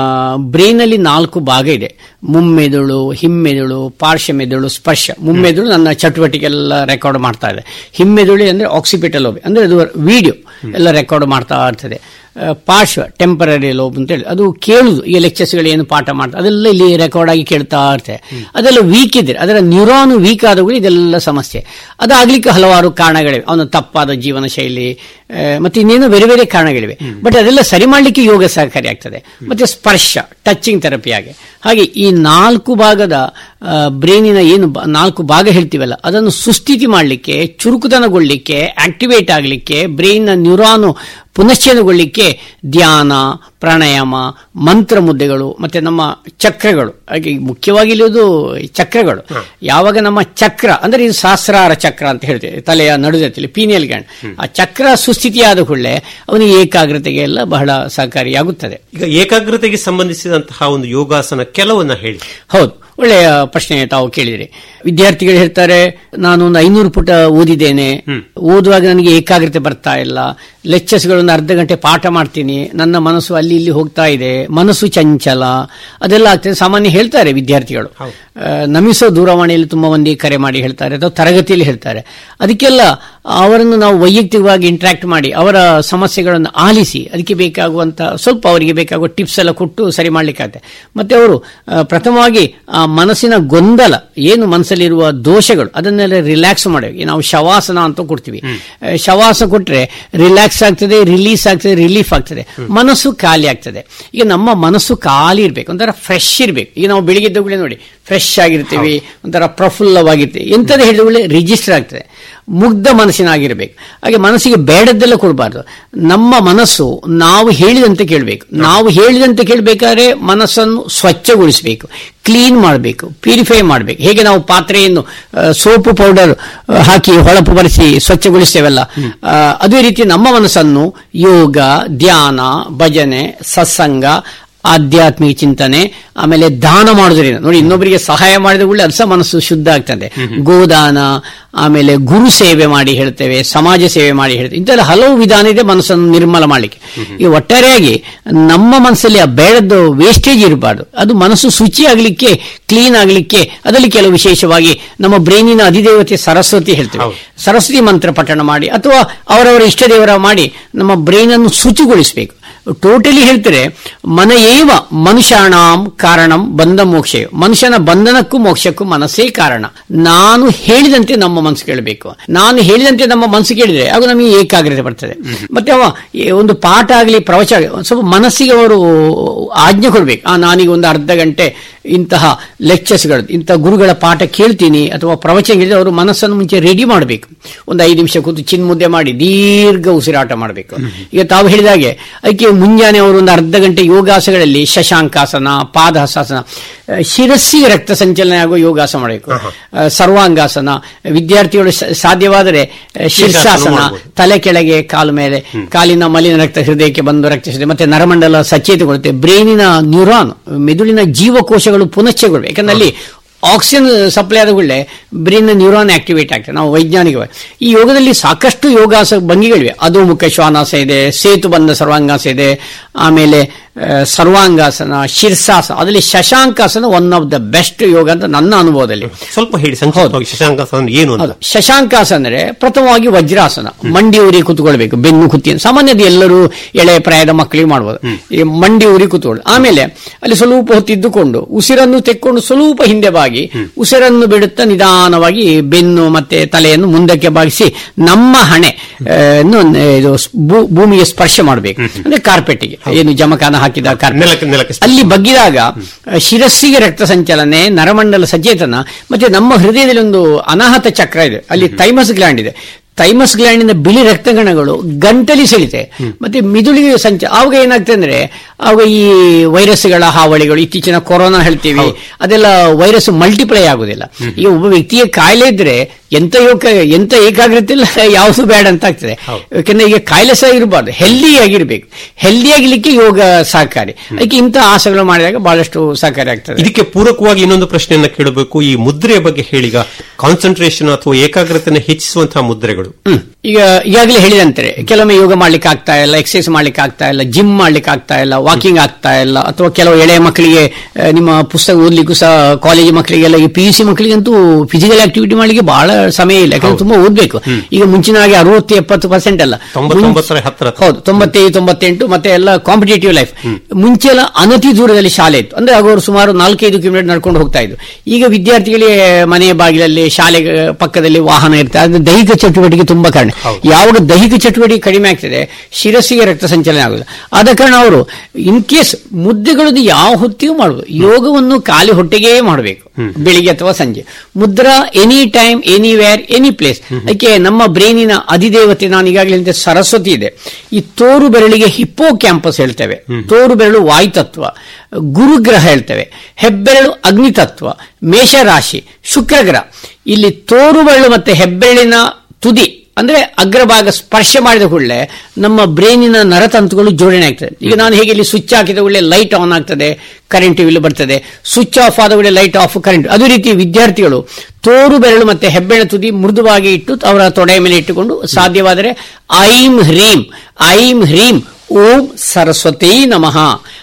ಬ್ರೈನ್ ಅಲ್ಲಿ ನಾಲ್ಕು ಭಾಗ ಇದೆ ಮುಮ್ಮೆದುಳು ಹಿಮ್ಮೆದುಳು ಪಾರ್ಶ್ವಮೆದುಳು ಸ್ಪರ್ಶ ಮುಮ್ಮೆದುಳು ನನ್ನ ಚಟುವಟಿಕೆ ಎಲ್ಲ ರೆಕಾರ್ಡ್ ಮಾಡ್ತಾ ಇದೆ ಹಿಮ್ಮೆದುಳು ಅಂದ್ರೆ ಆಕ್ಸಿಪಿಟಲ್ ಲೋಬ್ ಅಂದ್ರೆ ಅದು ವಿಡಿಯೋ ಎಲ್ಲ ರೆಕಾರ್ಡ್ ಮಾಡ್ತಾ ಇರ್ತದೆ ಆ, ಪಾರ್ಶ್ವ ಟೆಂಪರರಿ ಲೋಬ್ ಅಂತ ಹೇಳಿ ಅದು ಕೇಳುದು ಈ ಲೆಕ್ಚರ್ಸ್ಗಳು ಏನು ಪಾಠ ಮಾಡ್ತಾರೆ ಅದೆಲ್ಲ ಇಲ್ಲಿ ರೆಕಾರ್ಡ್ ಆಗಿ ಕೇಳ್ತಾ ಇರ್ತದೆ ಅದೆಲ್ಲ ವೀಕ್ ಇದ್ರೆ ಅದರ ನ್ಯೂರಾನ್ ವೀಕ್ ಆದಗಳು ಇದೆಲ್ಲ ಸಮಸ್ಯೆ ಅದಾಗ್ಲಿಕ್ಕೆ ಹಲವಾರು ಕಾರಣಗಳಿವೆ ಅವನ ತಪ್ಪಾದ ಜೀವನ ಶೈಲಿ ಆ, ಮತ್ತೆ ಇನ್ನೇನು ಬೇರೆ ಬೇರೆ ಕಾರಣಗಳಿವೆ ಬಟ್ ಅದೆಲ್ಲ ಸರಿ ಮಾಡಲಿಕ್ಕೆ ಯೋಗ ಸಹಕಾರಿಯಾಗ್ತದೆ ಮತ್ತೆ ಸ್ಪರ್ಶ ಟಚಿಂಗ್ ಥೆರಪಿ ಹಾಗೆ ಹಾಗೆ ಈ ನಾಲ್ಕು ಭಾಗದ ಬ್ರೈನಿನ ಏನು ಬ- ನಾಲ್ಕು ಭಾಗ ಹೇಳ್ತೀವಲ್ಲ ಅದನ್ನು ಸುಸ್ಥಿತಿ ಮಾಡಲಿಕ್ಕೆ ಚುರುಕುತನಗೊಳ್ಳಿಕ್ಕೆ ಆಕ್ಟಿವೇಟ್ ಆಗಲಿಕ್ಕೆ ಬ್ರೈನ್ನ ನ್ಯೂರಾನು ಪುನಶ್ಚೇನಗೊಳ್ಳಿಕ್ಕೆ ಧ್ಯಾನ ಪ್ರಾಣಾಯಾಮ ಮಂತ್ರ ಮುದ್ದೆಗಳು ಮತ್ತೆ ನಮ್ಮ ಚಕ್ರಗಳು ಹಾಗೆ ಮುಖ್ಯವಾಗಿ ಇಲ್ಲಿರುವುದು ಚಕ್ರಗಳು ಯಾವಾಗ ನಮ್ಮ ಚಕ್ರ ಅಂದ್ರೆ ಇದು ಸಹಸ್ರಾರ ಚಕ್ರ ಅಂತ ಹೇಳ್ತೇವೆ ತಲೆಯ ನಡುದತ್ತಿಲಿ ಪೀನಿಯಲ್ ಗ್ಯಾಂಡ್ ಆ ಚಕ್ರ ಸುಸ್ಥಿತಿಯಾದ ಕೂಡಲೇ ಅವನಿಗೆ ಏಕಾಗ್ರತೆಗೆ ಎಲ್ಲ ಬಹಳ ಸಹಕಾರಿಯಾಗುತ್ತದೆ ಈಗ ಏಕಾಗ್ರತೆಗೆ ಸಂಬಂಧಿಸಿದಂತಹ ಒಂದು ಯೋಗಾಸನ ಕೆಲವನ್ನ ಹೇಳಿ ಹೌದು ಒಳ್ಳೆಯ ಪ್ರಶ್ನೆ ತಾವು ಕೇಳಿದ್ರಿ ವಿದ್ಯಾರ್ಥಿಗಳು ಹೇಳ್ತಾರೆ ನಾನು ಒಂದು ಐನೂರು ಪುಟ ಓದಿದ್ದೇನೆ ಓದುವಾಗ ನನಗೆ ಏಕಾಗ್ರತೆ ಬರ್ತಾ ಇಲ್ಲ ಲೆಕ್ಚರ್ಸ್ಗಳು ಒಂದು ಅರ್ಧ ಗಂಟೆ ಪಾಠ ಮಾಡ್ತೀನಿ ನನ್ನ ಮನಸ್ಸು ಅಲ್ಲಿ ಇಲ್ಲಿ ಹೋಗ್ತಾ ಇದೆ ಮನಸ್ಸು ಚಂಚಲ ಅದೆಲ್ಲ ಆಗ್ತದೆ ಸಾಮಾನ್ಯ ಹೇಳ್ತಾರೆ ವಿದ್ಯಾರ್ಥಿಗಳು ಆ, ನಮಿಸೋ ದೂರವಾಣಿಯಲ್ಲಿ ತುಂಬಾ ಮಂದಿ ಕರೆ ಮಾಡಿ ಹೇಳ್ತಾರೆ ಅಥವಾ ತರಗತಿಯಲ್ಲಿ ಹೇಳ್ತಾರೆ ಅದಕ್ಕೆಲ್ಲ ಅವರನ್ನು ನಾವು ವೈಯಕ್ತಿಕವಾಗಿ ಇಂಟ್ರಾಕ್ಟ್ ಮಾಡಿ ಅವರ ಸಮಸ್ಯೆಗಳನ್ನು ಆಲಿಸಿ ಅದಕ್ಕೆ ಬೇಕಾಗುವಂತ ಸ್ವಲ್ಪ ಅವರಿಗೆ ಬೇಕಾಗುವ ಟಿಪ್ಸ್ ಎಲ್ಲ ಕೊಟ್ಟು ಸರಿ ಮಾಡ್ಲಿಕ್ಕಾಗುತ್ತೆ ಮತ್ತೆ ಅವರು ಆ, ಪ್ರಥಮವಾಗಿ ಆ ಮನಸ್ಸಿನ ಗೊಂದಲ ಏನು ಮನಸ್ಸಲ್ಲಿರುವ ದೋಷಗಳು ಅದನ್ನೆಲ್ಲ ರಿಲ್ಯಾಕ್ಸ್ ಮಾಡಬೇಕು ನಾವು ಶವಾಸನ ಅಂತ ಕೊಡ್ತೀವಿ ಆ, ಶವಾಸ ಕೊಟ್ರೆ ರಿಲ್ಯಾಕ್ಸ್ ಆಗ್ತದೆ ರಿಲೀಸ್ ಆಗ್ತದೆ ರಿಲೀಫ್ ಆಗ್ತದೆ ಮನಸ್ಸು ಖಾಲಿ ಆಗ್ತದೆ ಈಗ ನಮ್ಮ ಮನಸ್ಸು ಖಾಲಿ ಇರಬೇಕು ಒಂಥರ ಫ್ರೆಶ್ ಇರಬೇಕು ಈಗ ನಾವು ಬೆಳಿಗ್ಗೆ ಎದ್ದ ನೋಡಿ ಫ್ರೆಶ್ ಆಗಿರ್ತೀವಿ ಒಂಥರ ಪ್ರಫುಲ್ಲವಾಗಿರ್ತೀವಿ ಎಂಥದ್ದು ಹೇಳಿದ ಕೂಡಲೇ ರಿಜಿಸ್ಟರ್ ಆಗ್ತದೆ ಮುಗ್ಧ ಮನಸ್ಸಿನಾಗಿರ್ಬೇಕು ಹಾಗೆ ಮನಸ್ಸಿಗೆ ಬೇಡದ್ದೆಲ್ಲ ಕೊಡಬಾರ್ದು ನಮ್ಮ ಮನಸ್ಸು ನಾವು ಹೇಳಿದಂತೆ ಕೇಳಬೇಕು ನಾವು ಹೇಳಿದಂತೆ ಕೇಳಬೇಕಾದ್ರೆ ಮನಸ್ಸನ್ನು ಸ್ವಚ್ಛಗೊಳಿಸಬೇಕು ಕ್ಲೀನ್ ಮಾಡಬೇಕು ಪ್ಯೂರಿಫೈ ಮಾಡಬೇಕು ಹೇಗೆ ನಾವು ಪಾತ್ರೆಯನ್ನು ಸೋಪು ಪೌಡರ್ ಹಾಕಿ ಹೊಳಪು ಬರೆಸಿ ಸ್ವಚ್ಛಗೊಳಿಸ್ತೇವಲ್ಲ ಆ, ಅದೇ ರೀತಿ ನಮ್ಮ ಮನಸ್ಸನ್ನು ಯೋಗ ಧ್ಯಾನ ಭಜನೆ ಸತ್ಸಂಗ ಆಧ್ಯಾತ್ಮಿಕ ಚಿಂತನೆ ಆಮೇಲೆ ದಾನ ಮಾಡೋದ್ರಿಂದ ನೋಡಿ ಇನ್ನೊಬ್ಬರಿಗೆ ಸಹಾಯ ಮಾಡಿದ ಕೂಡಲೇ ಅದು ಸಹ ಮನಸ್ಸು ಶುದ್ಧ ಆಗ್ತದೆ ಗೋದಾನ ಆಮೇಲೆ ಗುರು ಸೇವೆ ಮಾಡಿ ಹೇಳ್ತೇವೆ ಸಮಾಜ ಸೇವೆ ಮಾಡಿ ಹೇಳ್ತೇವೆ ಇಂಥೆಲ್ಲ ಹಲವು ವಿಧಾನ ಇದೆ ಮನಸ್ಸನ್ನು ನಿರ್ಮಲ ಮಾಡಲಿಕ್ಕೆ ಈ ಒಟ್ಟಾರೆಯಾಗಿ ನಮ್ಮ ಮನಸ್ಸಲ್ಲಿ ಆ ಬೇಡದ್ದು ವೇಸ್ಟೇಜ್ ಇರಬಾರ್ದು ಅದು ಮನಸ್ಸು ಶುಚಿ ಆಗಲಿಕ್ಕೆ ಕ್ಲೀನ್ ಆಗಲಿಕ್ಕೆ ಅದರಲ್ಲಿ ಕೆಲವು ವಿಶೇಷವಾಗಿ ನಮ್ಮ ಬ್ರೈನಿನ ಅಧಿದೇವತೆ ಸರಸ್ವತಿ ಹೇಳ್ತೇವೆ ಸರಸ್ವತಿ ಮಂತ್ರ ಪಠಣ ಮಾಡಿ ಅಥವಾ ಅವರವರ ಇಷ್ಟ ದೇವರ ಮಾಡಿ ನಮ್ಮ ಬ್ರೈನ್ ಅನ್ನು ಶುಚಿಗೊಳಿಸಬೇಕು ಟೋಟಲಿ ಹೇಳ್ತಾರೆ ಮನಯೇವ ಮನುಷ್ಯಾಣಾಂ ಕಾರಣಂ ಬಂಧ ಮೋಕ್ಷ ಮನುಷ್ಯನ ಬಂಧನಕ್ಕೂ ಮೋಕ್ಷಕ್ಕೂ ಮನಸ್ಸೇ ಕಾರಣ ನಾನು ಹೇಳಿದಂತೆ ನಮ್ಮ ಮನಸ್ಸು ಕೇಳಬೇಕು ನಾನು ಹೇಳಿದಂತೆ ನಮ್ಮ ಮನಸ್ಸು ಕೇಳಿದ್ರೆ ಆಗ ನಮಗೆ ಏಕಾಗ್ರತೆ ಬರ್ತದೆ ಮತ್ತೆ ಅವ ಈ ಒಂದು ಪಾಠ ಆಗಲಿ ಪ್ರವಚನ ಆಗಲಿ ಒಂದ್ ಸ್ವಲ್ಪ ಮನಸ್ಸಿಗೆ ಅವರು ಆಜ್ಞೆ ಕೊಡ್ಬೇಕು ಆ ನಾನೀಗ ಒಂದು ಅರ್ಧ ಗಂಟೆ ಇಂತಹ ಲೆಕ್ಚರ್ಸ್ಗಳು ಇಂತಹ ಗುರುಗಳ ಪಾಠ ಕೇಳ್ತೀನಿ ಅಥವಾ ಪ್ರವಚನ ಕೇಳಿದ್ರೆ ಅವರು ಮನಸ್ಸನ್ನು ಮುಂಚೆ ರೆಡಿ ಮಾಡಬೇಕು ಒಂದು ಐದು ನಿಮಿಷ ಕೂತು ಚಿನ್ಮುದ್ದೆ ಮಾಡಿ ದೀರ್ಘ ಉಸಿರಾಟ ಮಾಡಬೇಕು ಈಗ ತಾವು ಹೇಳಿದಾಗೆ ಅದಕ್ಕೆ ಮುಂಜಾನೆ ಅವರು ಒಂದು ಅರ್ಧ ಗಂಟೆ ಯೋಗಾಸಗಳಲ್ಲಿ ಶಶಾಂಕಾಸನ ಪಾದಹಸಾಸನ ಆ, ಶಿರಸ್ಸಿಗೆ ರಕ್ತ ಸಂಚಲನ ಆಗೋ ಯೋಗಾಸನ ಮಾಡಬೇಕು ಆ, ಸರ್ವಾಂಗಾಸನ ವಿದ್ಯಾರ್ಥಿಗಳು ಸ- ಸಾಧ್ಯವಾದರೆ ಆ, ಶೀರ್ಷಾಸನ ಮಾಡ್ಬೋದು. ತಲೆ ಕೆಳಗೆ ಕಾಲು ಮೇಲೆ ಕಾಲಿನ ಮಲಿನ ರಕ್ತ ಹೃದಯಕ್ಕೆ ಬಂದು ರಕ್ತ ಮತ್ತೆ ನರಮಂಡಲ ಸಚೇತಗೊಳ್ಳುತ್ತೆ ಬ್ರೈನಿನ ನ್ಯೂರಾನ್ ಮೆದುಳಿನ ಜೀವಕೋಶಗಳು ಪುನಶ್ಚೆಗೊಳ್ಬೇಕು ಯಾಕಂದ್ರೆ ಅಲ್ಲಿ ಆಕ್ಸಿಜನ್ ಸಪ್ಲೈ ಆದ ಕೂಡಲೇ ಬ್ರೈನ್ ನ್ಯೂರಾನ್ ಆಕ್ಟಿವೇಟ್ ಆಗ್ತದೆ ನಾವು ವೈಜ್ಞಾನಿಕವಾಗಿ ಈ ಯೋಗದಲ್ಲಿ ಸಾಕಷ್ಟು ಯೋಗಾಸ ಭಂಗಿಗಳಿವೆ ಅಧೋಮುಖ ಶ್ವಾನಾಸ ಇದೆ ಸೇತು ಬಂದ ಸರ್ವಾಂಗಾಸ ಇದೆ ಆಮೇಲೆ ಆ, ಸರ್ವಾಂಗಾಸನ ಶೀರ್ಷಾಸನ ಅದರಲ್ಲಿ Shashankasana one of the best yoga ಅಂತ ನನ್ನ ಅನುಭವದಲ್ಲಿ ಸ್ವಲ್ಪ ಹೇಳಿ ಸಂಕ್ಷಿಪ್ತವಾಗಿ ಶಶಾಂಕಾಸನ ಏನು ಅಂತ ಹೌದು. ಶಶಾಂಕಾಸ ಅಂದ್ರೆ ಪ್ರಥಮವಾಗಿ ವಜ್ರಾಸನ ಮಂಡಿ ಊರಿ ಕೂತ್ಕೊಳ್ಬೇಕು ಬೆನ್ನು ಕುತ್ತಿ ಸಾಮಾನ್ಯ ಅದು ಎಲ್ಲರೂ ಎಳೆ ಪ್ರಾಯದ ಮಕ್ಕಳಿಗೆ ಮಾಡ್ಬೋದು ಈ ಮಂಡಿ ಊರಿ ಕೂತ್ಕೊಳ್ಳಿ ಆಮೇಲೆ ಅಲ್ಲಿ ಸ್ವಲ್ಪ ಹೊತ್ತು ಇದ್ದುಕೊಂಡು ಉಸಿರನ್ನು ತೆಕ್ಕೊಂಡು ಸ್ವಲ್ಪ ಹಿಂದೆ ಬಾಗಿ ಉಸಿರನ್ನು ಬಿಡುತ್ತಾ ನಿಧಾನವಾಗಿ ಬೆನ್ನು ಮತ್ತೆ ತಲೆಯನ್ನು ಮುಂದಕ್ಕೆ ಬಾಗಿಸಿ ನಮ್ಮ ಹಣೆ ಆ, ನ್ನು, ಆ, ಇದು ಭೂ- ಭೂಮಿಗೆ ಸ್ಪರ್ಶ ಮಾಡಬೇಕು ಅಂದ್ರೆ ಕಾರ್ಪೆಟ್ಗೆ ಏನು ಜಮಖಾನ ಹಾಕಿದ ಕಾರ್ಪೆಟ್ ನೆಲಕ್ಕೆ ನೆಲಕ್ಕೆ ಸ್ಪರ್ಶ ಅಲ್ಲಿ ಬಗ್ಗಿದಾಗ ಆ, ಶಿರಸ್ಸಿಗೆ ರಕ್ತ ಸಂಚಲನೆ ನರಮಂಡಲ ಸಚೇತನ ಮತ್ತೆ ನಮ್ಮ ಹೃದಯದಲ್ಲಿ ಒಂದು ಅನಾಹತ ಚಕ್ರ ಇದೆ ಅಲ್ಲಿ ಥೈಮಸ್ ಗ್ಲ್ಯಾಂಡ್ ಇದೆ ಥೈಮಸ್ ಗ್ಲ್ಯಾಂಡಿನ ಬಿಳಿ ರಕ್ತಗಣಗಳು ಗಂಟಲಿ ಸೆಳಿತೆ ಮತ್ತೆ ಮಿದುಳಿಗೆ ಸಂಚ ಆವಾಗ ಏನಾಗ್ತದೆ ಅಂದ್ರೆ ಆವಾಗ ಈ ವೈರಸ್ಗಳ ಹಾವಳಿಗಳು ಇತ್ತೀಚಿನ ಕೊರೋನಾ ಹೇಳ್ತೀವಿ ಅದೆಲ್ಲ ವೈರಸ್ ಮಲ್ಟಿಪ್ಲೈ ಆಗುದಿಲ್ಲ ಈಗ ಒಬ್ಬ ವ್ಯಕ್ತಿಗೆ ಕಾಯಿಲೆ ಇದ್ರೆ ಎಂತ ಯೋಗ ಎಂತ ಏಕಾಗ್ರತೆ ಇಲ್ಲ ಯಾವುದು ಬೇಡ ಅಂತ ಆಗ್ತದೆ ಯಾಕಂದ್ರೆ ಈಗ ಕಾಯಿಲೆ ಸಹ ಇರಬಾರ್ದು ಹೆಲ್ದಿ ಆಗಿರ್ಬೇಕು ಹೆಲ್ದಿ ಆಗಿರ್ಲಿಕ್ಕೆ ಯೋಗ ಸಹಕಾರಿ ಅದಕ್ಕೆ ಇಂಥ ಆಸನಗಳು ಮಾಡಿದಾಗ ಬಹಳಷ್ಟು ಸಹಕಾರಿ ಆಗ್ತದೆ ಇದಕ್ಕೆ ಪೂರಕವಾಗಿ ಇನ್ನೊಂದು ಪ್ರಶ್ನೆಯನ್ನ ಕೇಳಬೇಕು ಈ ಮುದ್ರೆಯ ಬಗ್ಗೆ ಹೇಳಿಗ ಕಾನ್ಸಂಟ್ರೇಷನ್ ಅಥವಾ ಏಕಾಗ್ರತೆಯನ್ನು ಹೆಚ್ಚಿಸುವಂತಹ ಮುದ್ರೆಗಳು ಹ್ಮ್. ಈಗ ಈಗಾಗಲೇ ಹೇಳಿದಂತೆ ಕೆಲವೊಮ್ಮೆ ಯೋಗ ಮಾಡ್ಲಿಕ್ಕೆ ಆಗ್ತಾ ಇಲ್ಲ ಎಕ್ಸರ್ಸೈಸ್ ಮಾಡ್ಲಿಕ್ಕೆ ಆಗ್ತಾ ಇಲ್ಲ ಜಿಮ್ ಮಾಡ್ಲಿಕ್ಕೆ ಆಗ್ತಾ ಇಲ್ಲ ವಾಕಿಂಗ್ ಆಗ್ತಾ ಇಲ್ಲ ಅಥವಾ ಕೆಲವು ಎಳೆಯ ಮಕ್ಕಳಿಗೆ ಆ, ನಿಮ್ಮ ಪುಸ್ತಕ ಓದ್ಲಿಕ್ಕೂ ಸಹ ಕಾಲೇಜ್ ಮಕ್ಕಳಿಗೆಲ್ಲ ಈ ಪಿ ಯು ಸಿ ಮಕ್ಕಳಿಗಂತೂ ಫಿಸಿಕಲ್ ಆಕ್ಟಿವಿಟಿ ಮಾಡ್ಲಿಕ್ಕೆ ಬಹಳ ಸಮಯ ಇಲ್ಲ ಯಾಕಂದ್ರೆ ತುಂಬಾ ಓದ್ಬೇಕು ಈಗ ಮುಂಚಿನ ಹಾಗೆ ಅರವತ್ತು ಎಪ್ಪತ್ತು ಪರ್ಸೆಂಟ್ ಅಲ್ಲ ತೊಂಬತ್ತೊಂಬತ್ತರ ಹತ್ತಿರ ಹೌದು ತೊಂಬತ್ತೈದು ತೊಂಬತ್ತೆಂಟು ಮತ್ತೆ ಎಲ್ಲ ಕಾಂಪಿಟೇಟಿವ್ ಲೈಫ್ ಮುಂಚೆ ಎಲ್ಲ ಅನತಿ ದೂರದಲ್ಲಿ ಶಾಲೆ ಇತ್ತು ಅಂದ್ರೆ ಆಗ ಅವರು ಸುಮಾರು ನಾಲ್ಕೈದು ಕಿಲೋಮೀಟರ್ ನಡ್ಕೊಂಡು ಹೋಗ್ತಾ ಇದ್ರು ಈಗ ವಿದ್ಯಾರ್ಥಿಗಳಿಗೆ ಮನೆಯ ಬಾಗಿಲಲ್ಲಿ ಶಾಲೆ ಪಕ್ಕದಲ್ಲಿ ವಾಹನ ಇರ್ತದೆ ಅದು ದೈಹಿಕ ಚಟುವಟಿಕೆ ತುಂಬಾ ಕಾರಣ ಯಾವಾಗ ದೈಹಿಕ ಚಟುವಟಿಕೆ ಕಡಿಮೆ ಆಗ್ತದೆ ಶಿರಸ್ಸಿಗೆ ರಕ್ತ ಸಂಚಲನ ಆಗುದು ಆದ ಕಾರಣ ಅವರು ಇನ್ ಕೇಸ್ ಮುದ್ದೆಗಳದ್ದು ಯಾವ ಹೊತ್ತಿಗೂ ಮಾಡುವುದು ಯೋಗವನ್ನು ಖಾಲಿ ಹೊಟ್ಟೆಗೇ ಮಾಡಬೇಕು ಬೆಳಿಗ್ಗೆ ಅಥವಾ ಸಂಜೆ mudra any time anywhere any place ಅದಕ್ಕೆ ನಮ್ಮ ಬ್ರೈನಿನ ಅಧಿದೇವತೆ ನಾನು ಈಗಾಗಲೇ ಹೇಳಿದಂತೆ ಸರಸ್ವತಿ ಇದೆ ಈ ತೋರು ಬೆರಳಿಗೆ ಹಿಪ್ಪೋ ಕ್ಯಾಂಪಸ್ ಹೇಳ್ತೇವೆ ತೋರು ಬೆರಳು ವಾಯುತತ್ವ ಗುರುಗ್ರಹ ಹೇಳ್ತೇವೆ ಹೆಬ್ಬೆರಳು ಅಗ್ನಿತತ್ವ ಮೇಷರಾಶಿ ಶುಕ್ರಗ್ರಹ ಇಲ್ಲಿ ತೋರು ಬೆರಳು ಮತ್ತೆ ಹೆಬ್ಬೆರಳಿನ ತುದಿ ಅಂದ್ರೆ ಅಗ್ರಭಾಗ ಸ್ಪರ್ಶ ಮಾಡಿದ ಕೂಡಲೇ ನಮ್ಮ ಬ್ರೈನಿನ ನರತಂತುಗಳು ಜೋಡಣೆ ಆಗ್ತದೆ ಈಗ ನಾನು ಹೇಗೆ ಇಲ್ಲಿ ಸ್ವಿಚ್ ಹಾಕಿದ ಕೂಡಲೇ ಲೈಟ್ ಆನ್ ಆಗ್ತದೆ ಕರೆಂಟ್ ಇಲ್ಲಿ ಬರ್ತದೆ ಸ್ವಿಚ್ ಆಫ್ ಆದ ಕೂಡಲೇ ಲೈಟ್ ಆಫ್ ಕರೆಂಟ್ ಅದೇ ರೀತಿ ವಿದ್ಯಾರ್ಥಿಗಳು ತೋರು ಬೆರಳು ಮತ್ತೆ ಹೆಬ್ಬೆರಳು ತುದಿ ಮೃದುವಾಗಿ ಇಟ್ಟು ಅವರ ತೊಡೆಯ ಮೇಲೆ ಇಟ್ಟುಕೊಂಡು ಸಾಧ್ಯವಾದರೆ ಐಂ ಹ್ರೀಂ ಐಂ ಹ್ರೀಂ ಓಂ ಸರಸ್ವತಿ ನಮಃ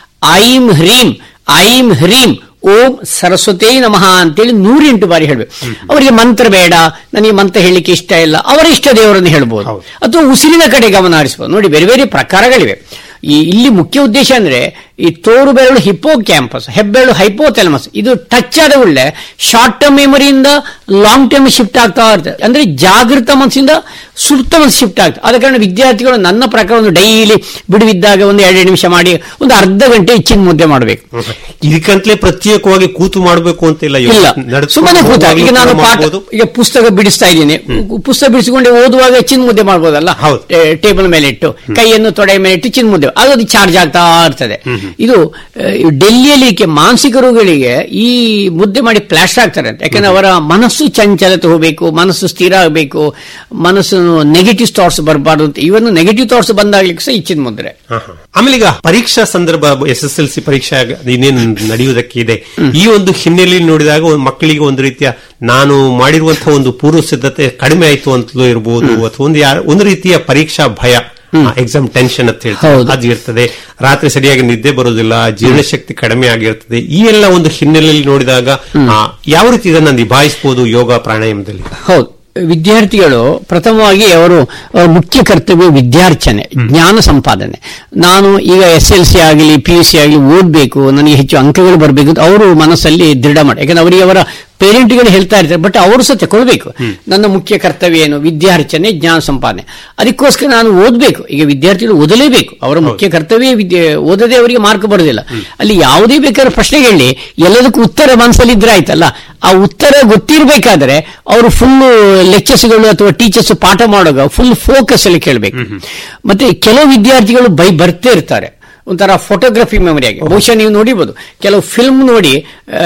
ಐಂ ಹ್ರೀಂ ಐಂ ಹ್ರೀಂ ಓಂ ಸರಸ್ವತಿ ನಮಃ ಅಂತೇಳಿ ನೂರೆಂಟು ಬಾರಿ ಹೇಳ್ಬೇಕು ಅವರಿಗೆ ಮಂತ್ರ ಬೇಡ ನನಗೆ ಮಂತ್ರ ಹೇಳಲಿಕ್ಕೆ ಇಷ್ಟ ಇಲ್ಲ ಅವರ ಇಷ್ಟ ದೇವರನ್ನು ಹೇಳ್ಬೋದು ಅಥವಾ ಉಸಿರಿನ ಕಡೆ ಗಮನ ಹರಿಸಬಹುದು ನೋಡಿ ಬೇರೆ ಬೇರೆ ಪ್ರಕಾರಗಳಿವೆ ಈ ಇಲ್ಲಿ ಮುಖ್ಯ ಉದ್ದೇಶ ಅಂದ್ರೆ ಈ ತೋರು ಬೆರಳು ಹಿಪ್ಪೋ ಕ್ಯಾಂಪಸ್ ಹೆಬ್ಬೆರಳು ಹೈಪೋಥೆಲಮಸ್ ಇದು ಟಚ್ ಆದ ಒಳ್ಳೆ ಶಾರ್ಟ್ ಟರ್ಮ್ ಮೆಮೊರಿಯಿಂದ ಲಾಂಗ್ ಟರ್ಮ್ ಶಿಫ್ಟ್ ಆಗ್ತಾ ಇರ್ತದೆ ಅಂದ್ರೆ ಜಾಗೃತ ಮನಸ್ಸಿಂದ ಸುಪ್ತ ಮನಸ್ಸು ಶಿಫ್ಟ್ ಆಗ್ತದೆ ಆದ ಕಾರಣ ವಿದ್ಯಾರ್ಥಿಗಳು ನನ್ನ ಪ್ರಕಾರ ಒಂದು ಡೈಲಿ ಬಿಡುವಿದ್ದಾಗ ಒಂದು ಎರಡು ನಿಮಿಷ ಮಾಡಿ ಒಂದು ಅರ್ಧ ಗಂಟೆ ಹೆಚ್ಚಿನ ಮುದ್ದೆ ಮಾಡಬೇಕು ಇದಕ್ಕಂತಲೇ ಪ್ರತ್ಯೇಕವಾಗಿ ಕೂತು ಮಾಡಬೇಕು ಅಂತ ಇಲ್ಲ ಇಲ್ಲ ನಡೆದುಕೊಂಡು ಸುಮ್ಮನೆ ಕೂತ ಹೋಗುವಾಗ್ಲೂ ಈಗ ನಾನು ಕೂಡ ಪಾಠ ಮಾಡ್ಬೋದು. ಈಗ ಪುಸ್ತಕ ಬಿಡಿಸ್ತಾ ಇದ್ದೀನಿ ಪುಸ್ತಕ ಬಿಡಿಸಿಕೊಂಡು ಓದುವಾಗ ಚಿನ್ ಮುದ್ದೆ ಮಾಡ್ಬೋದಲ್ಲ ಹೌದು. ಟೇಬಲ್ ಮೇಲೆ ಇಟ್ಟು ಕೈಯನ್ನು ತೊಡೆಯ ಮೇಲೆ ಇಟ್ಟು ಚಿನ್ ಮುದ್ದೆ ಅದು ಅದು ಚಾರ್ಜ್ ಆಗ್ತಾ ಇರ್ತದೆ ಇದು ಆ, ಡೆಲ್ಲಿಯಲ್ಲಿ ಕೆ- ಮಾನಸಿಕ ರೋಗಿಗಳಿಗೆ ಈ ಮುದ್ದೆ ಮಾಡಿ ಪ್ಲಾಸ್ಟರ್ ಆಗ್ತಾರೆ ಅಂತ ಯಾಕಂದ್ರೆ ಅವರ ಮನಸ್ಸು ಚಂಚಲತೆ ಹೋಗಬೇಕು ಮನಸ್ಸು ಸ್ಥಿರ ಆಗಬೇಕು ಮನಸ್ಸು ನೆಗೆಟಿವ್ ಥಾಟ್ಸ್ ಬರಬಾರ್ದು ಅಂತ ಇವನ್ ನೆಗೆಟಿವ್ ಥಾಟ್ಸ್ ಬಂದಾಗ್ಲಿಕ್ಕೆ ಸಹ ಇಚ್ಚಿನ ಮುದ್ರೆ ಹ, ಹ. ಆಮೇಲೆ ಈಗ ಪರೀಕ್ಷಾ ಸಂದರ್ಭ ಎಸ್ ಎಸ್ ಎಲ್ ಸಿ ಪರೀಕ್ಷೆ ಆಗ- ಇನ್ನೇನು ನಡೆಯುವುದಕ್ಕೆ ಇದೆ ಈ ಒಂದು ಹಿನ್ನೆಲೆಯಲ್ಲಿ ನೋಡಿದಾಗ ಒಂದು ಮಕ್ಕಳಿಗೆ ಒಂದು ರೀತಿಯ ನಾನು ಮಾಡಿರುವಂತಹ ಒಂದು ಪೂರ್ವ ಸಿದ್ಧತೆ ಕಡಿಮೆ ಆಯ್ತು ಅಂತಲೂ ಇರಬಹುದು ಅಥವಾ ಒಂದು ಯಾ- ಒಂದು ರೀತಿಯ ಪರೀಕ್ಷಾ ಭಯ ಎಕ್ಸಾಮ್ ಟೆನ್ಷನ್ ಅಂತ ಹೇಳ್ತಾರೆ ಹೌದು. ಅದು ಇರ್ತದೆ ರಾತ್ರಿ ಸರಿಯಾಗಿ ನಿದ್ದೆ ಬರೋದಿಲ್ಲ ಜೀರ್ಣಶಕ್ತಿ ಕಡಿಮೆ ಆಗಿರ್ತದೆ ಈ ಎಲ್ಲ ಒಂದು ಹಿನ್ನೆಲೆಯಲ್ಲಿ ನೋಡಿದಾಗ ಆ, ಯಾವ ರೀತಿ ಇದನ್ನ ನಿಭಾಯಿಸಬಹುದು ಯೋಗ ಪ್ರಾಣಾಯಾಮದಲ್ಲಿ ಹೌದು ವಿದ್ಯಾರ್ಥಿಗಳು ಪ್ರಥಮವಾಗಿ ಅವರು ಅವರ ಮುಖ್ಯ ಕರ್ತವ್ಯ ವಿದ್ಯಾರ್ಚನೆ ಜ್ಞಾನ ಸಂಪಾದನೆ ನಾನು ಈಗ ಎಸ್ ಎಲ್ ಸಿ ಆಗಲಿ ಪಿ ಯು ಸಿ ಆಗಲಿ ಓದಬೇಕು ನನಗೆ ಹೆಚ್ಚು ಅಂಕಗಳು ಬರಬೇಕು ಅಂತ ಅವರು ಮನಸ್ಸಲ್ಲಿ ದೃಢ ಮಾಡಿ ಯಾಕಂದ್ರೆ ಅವರಿಗೆ ಅವರ ಪೇರೆಂಟ್ಗಳು ಹೇಳ್ತಾ ಇರ್ತಾರೆ ಬಟ್ ಅವರು ಸಹ ತಗೊಳ್ಬೇಕು ನನ್ನ ಮುಖ್ಯ ಕರ್ತವ್ಯ ಏನು ವಿದ್ಯಾರ್ಚನೆ ಜ್ಞಾನ ಸಂಪಾದನೆ ಅದಕ್ಕೋಸ್ಕರ ನಾನು ಓದಬೇಕು ಈಗ ವಿದ್ಯಾರ್ಥಿಗಳು ಓದಲೇಬೇಕು ಅವರ ಮುಖ್ಯ ಕರ್ತವ್ಯ ವಿದ್ಯೆ ಓದದೆ ಅವರಿಗೆ ಮಾರ್ಕ್ ಬರೋದಿಲ್ಲ ಅಲ್ಲಿ ಯಾವುದೇ ಬೇಕಾದ್ರೆ ಪ್ರಶ್ನೆ ಹೇಳಿ ಎಲ್ಲದಕ್ಕೂ ಉತ್ತರ ಮನಸ್ಸಲ್ಲಿ ಇದ್ರೆ ಆಯ್ತಲ್ಲ ಆ ಉತ್ತರ ಗೊತ್ತಿರಬೇಕಾದ್ರೆ ಅವರು ಫುಲ್ ಲೆಕ್ಚರ್ಸ್ಗಳು ಅಥವಾ ಟೀಚರ್ಸ್ ಪಾಠ ಮಾಡುವಾಗ ಫುಲ್ ಫೋಕಸ್ ಅಲ್ಲಿ ಕೇಳಬೇಕು ಮತ್ತೆ ಕೆಲವು ವಿದ್ಯಾರ್ಥಿಗಳು ಬೈ ಬರ್ತಾ ಇರ್ತಾರೆ ಒಂಥರ ಫೋಟೋಗ್ರಫಿ ಮೆಮೊರಿ ಆಗಿ ಬಹುಶಃ ನೀವು ನೋಡಿಬಹುದು ಕೆಲವು ಫಿಲ್ಮ್ ನೋಡಿ ಆ,